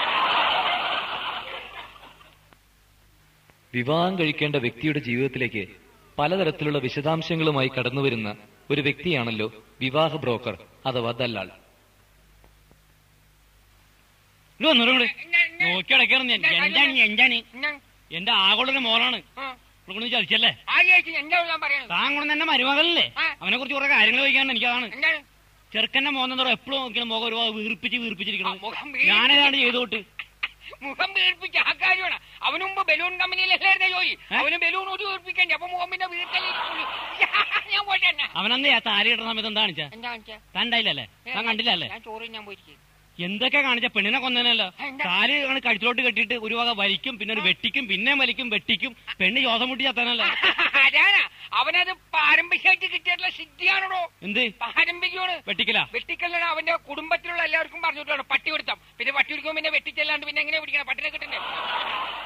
വിവാഹം കഴിക്കേണ്ട വ്യക്തിയുടെ ജീവിതത്തിലേക്ക് പലതരത്തിലുള്ള വിശദാംശങ്ങളുമായി കടന്നുവരുന്ന ഒരു വ്യക്തിയാണല്ലോ വിവാഹ ബ്രോക്കർ അഥവാ ദല്ലാൾ ഇത് വന്നോളൂ ഇവിടെ നോക്കി അടക്കണം എന്താണ് എന്താണ് എന്റെ ആകോളൊരു മോളാണ് ഇവിടെ ചതിച്ചല്ലേ ആ ചേച്ചി എന്താ ഞാൻ പറയണത് താൻ കൊണ്ട് തന്നെ മരുമകളല്ലേ ആ. അവനെ കുറിച്ച് കുറെ കാര്യങ്ങൾ ചോദിക്കാണ്ട് എനിക്കതാണ് എന്താണ് ചെറുക്കന്റെ മോന്നെന്തോ എപ്പോഴും നോക്കിയാൽ മുഖം ഒരുപാട് വീർപ്പിച്ച് വീർപ്പിച്ചിരിക്കണം ആ, മുഖം വീർപ്പിച്ച്. ഞാനേതാണ്ട് ചെയ്തോട്ട് മുഖം വീർപ്പിച്ച ആ കാര്യമാണ് അവന് മുമ്പ് ബലൂൺ കമ്പനിയിലല്ലായിരുന്ന ജോലി ഏ? അവന് ബലൂൺ ഒരു വീർപ്പിക്കണ്ടേ അപ്പൊ മുഖം പിന്നെ വീർക്കലേ ഞാൻ പോട്ടെ എന്നാ. അവനന്ന് ആ താലി ഇടുന്ന സമയത്ത് എന്താ കാണിച്ച എന്താ കാണിച്ചേ? താൻ ഉണ്ടായില്ലല്ലേ താൻ കണ്ടില്ലല്ലേ ഞാൻ ചോറ് ഞാൻ പോയിരിക്കും എന്തൊക്കെ കാണിച്ച പെണ്ണിനെ കൊന്നനല്ലോ എന്താ? താലി ആണ് കഴുത്തിലോട്ട് കെട്ടിയിട്ട് ഒരു വക വലിക്കും പിന്നെ ഒരു വെട്ടിക്കും പിന്നെയും വലിക്കും വെട്ടിക്കും പെണ്ണ് ശ്വാസം മുട്ടി ചത്താനല്ലോ അതാണ് അവനത് പാരമ്പര്യമായിട്ട് കിട്ടിയിട്ടുള്ള സിദ്ധിയാണോ എന്ത് പാരമ്പര്യമാണ് വെട്ടിക്കലാ വെട്ടിക്കല്ലാണ് അവന്റെ കുടുംബത്തിലുള്ള എല്ലാവർക്കും പറഞ്ഞിട്ടാണ് പട്ടി കൊടുത്താം പിന്നെ പട്ടി കൊടുക്കുമ്പോൾ പിന്നെ വെട്ടിച്ചല്ലാണ്ട് പിന്നെ എങ്ങനെ പിടിക്കണം പട്ടിനെ കിട്ടണ്ടേ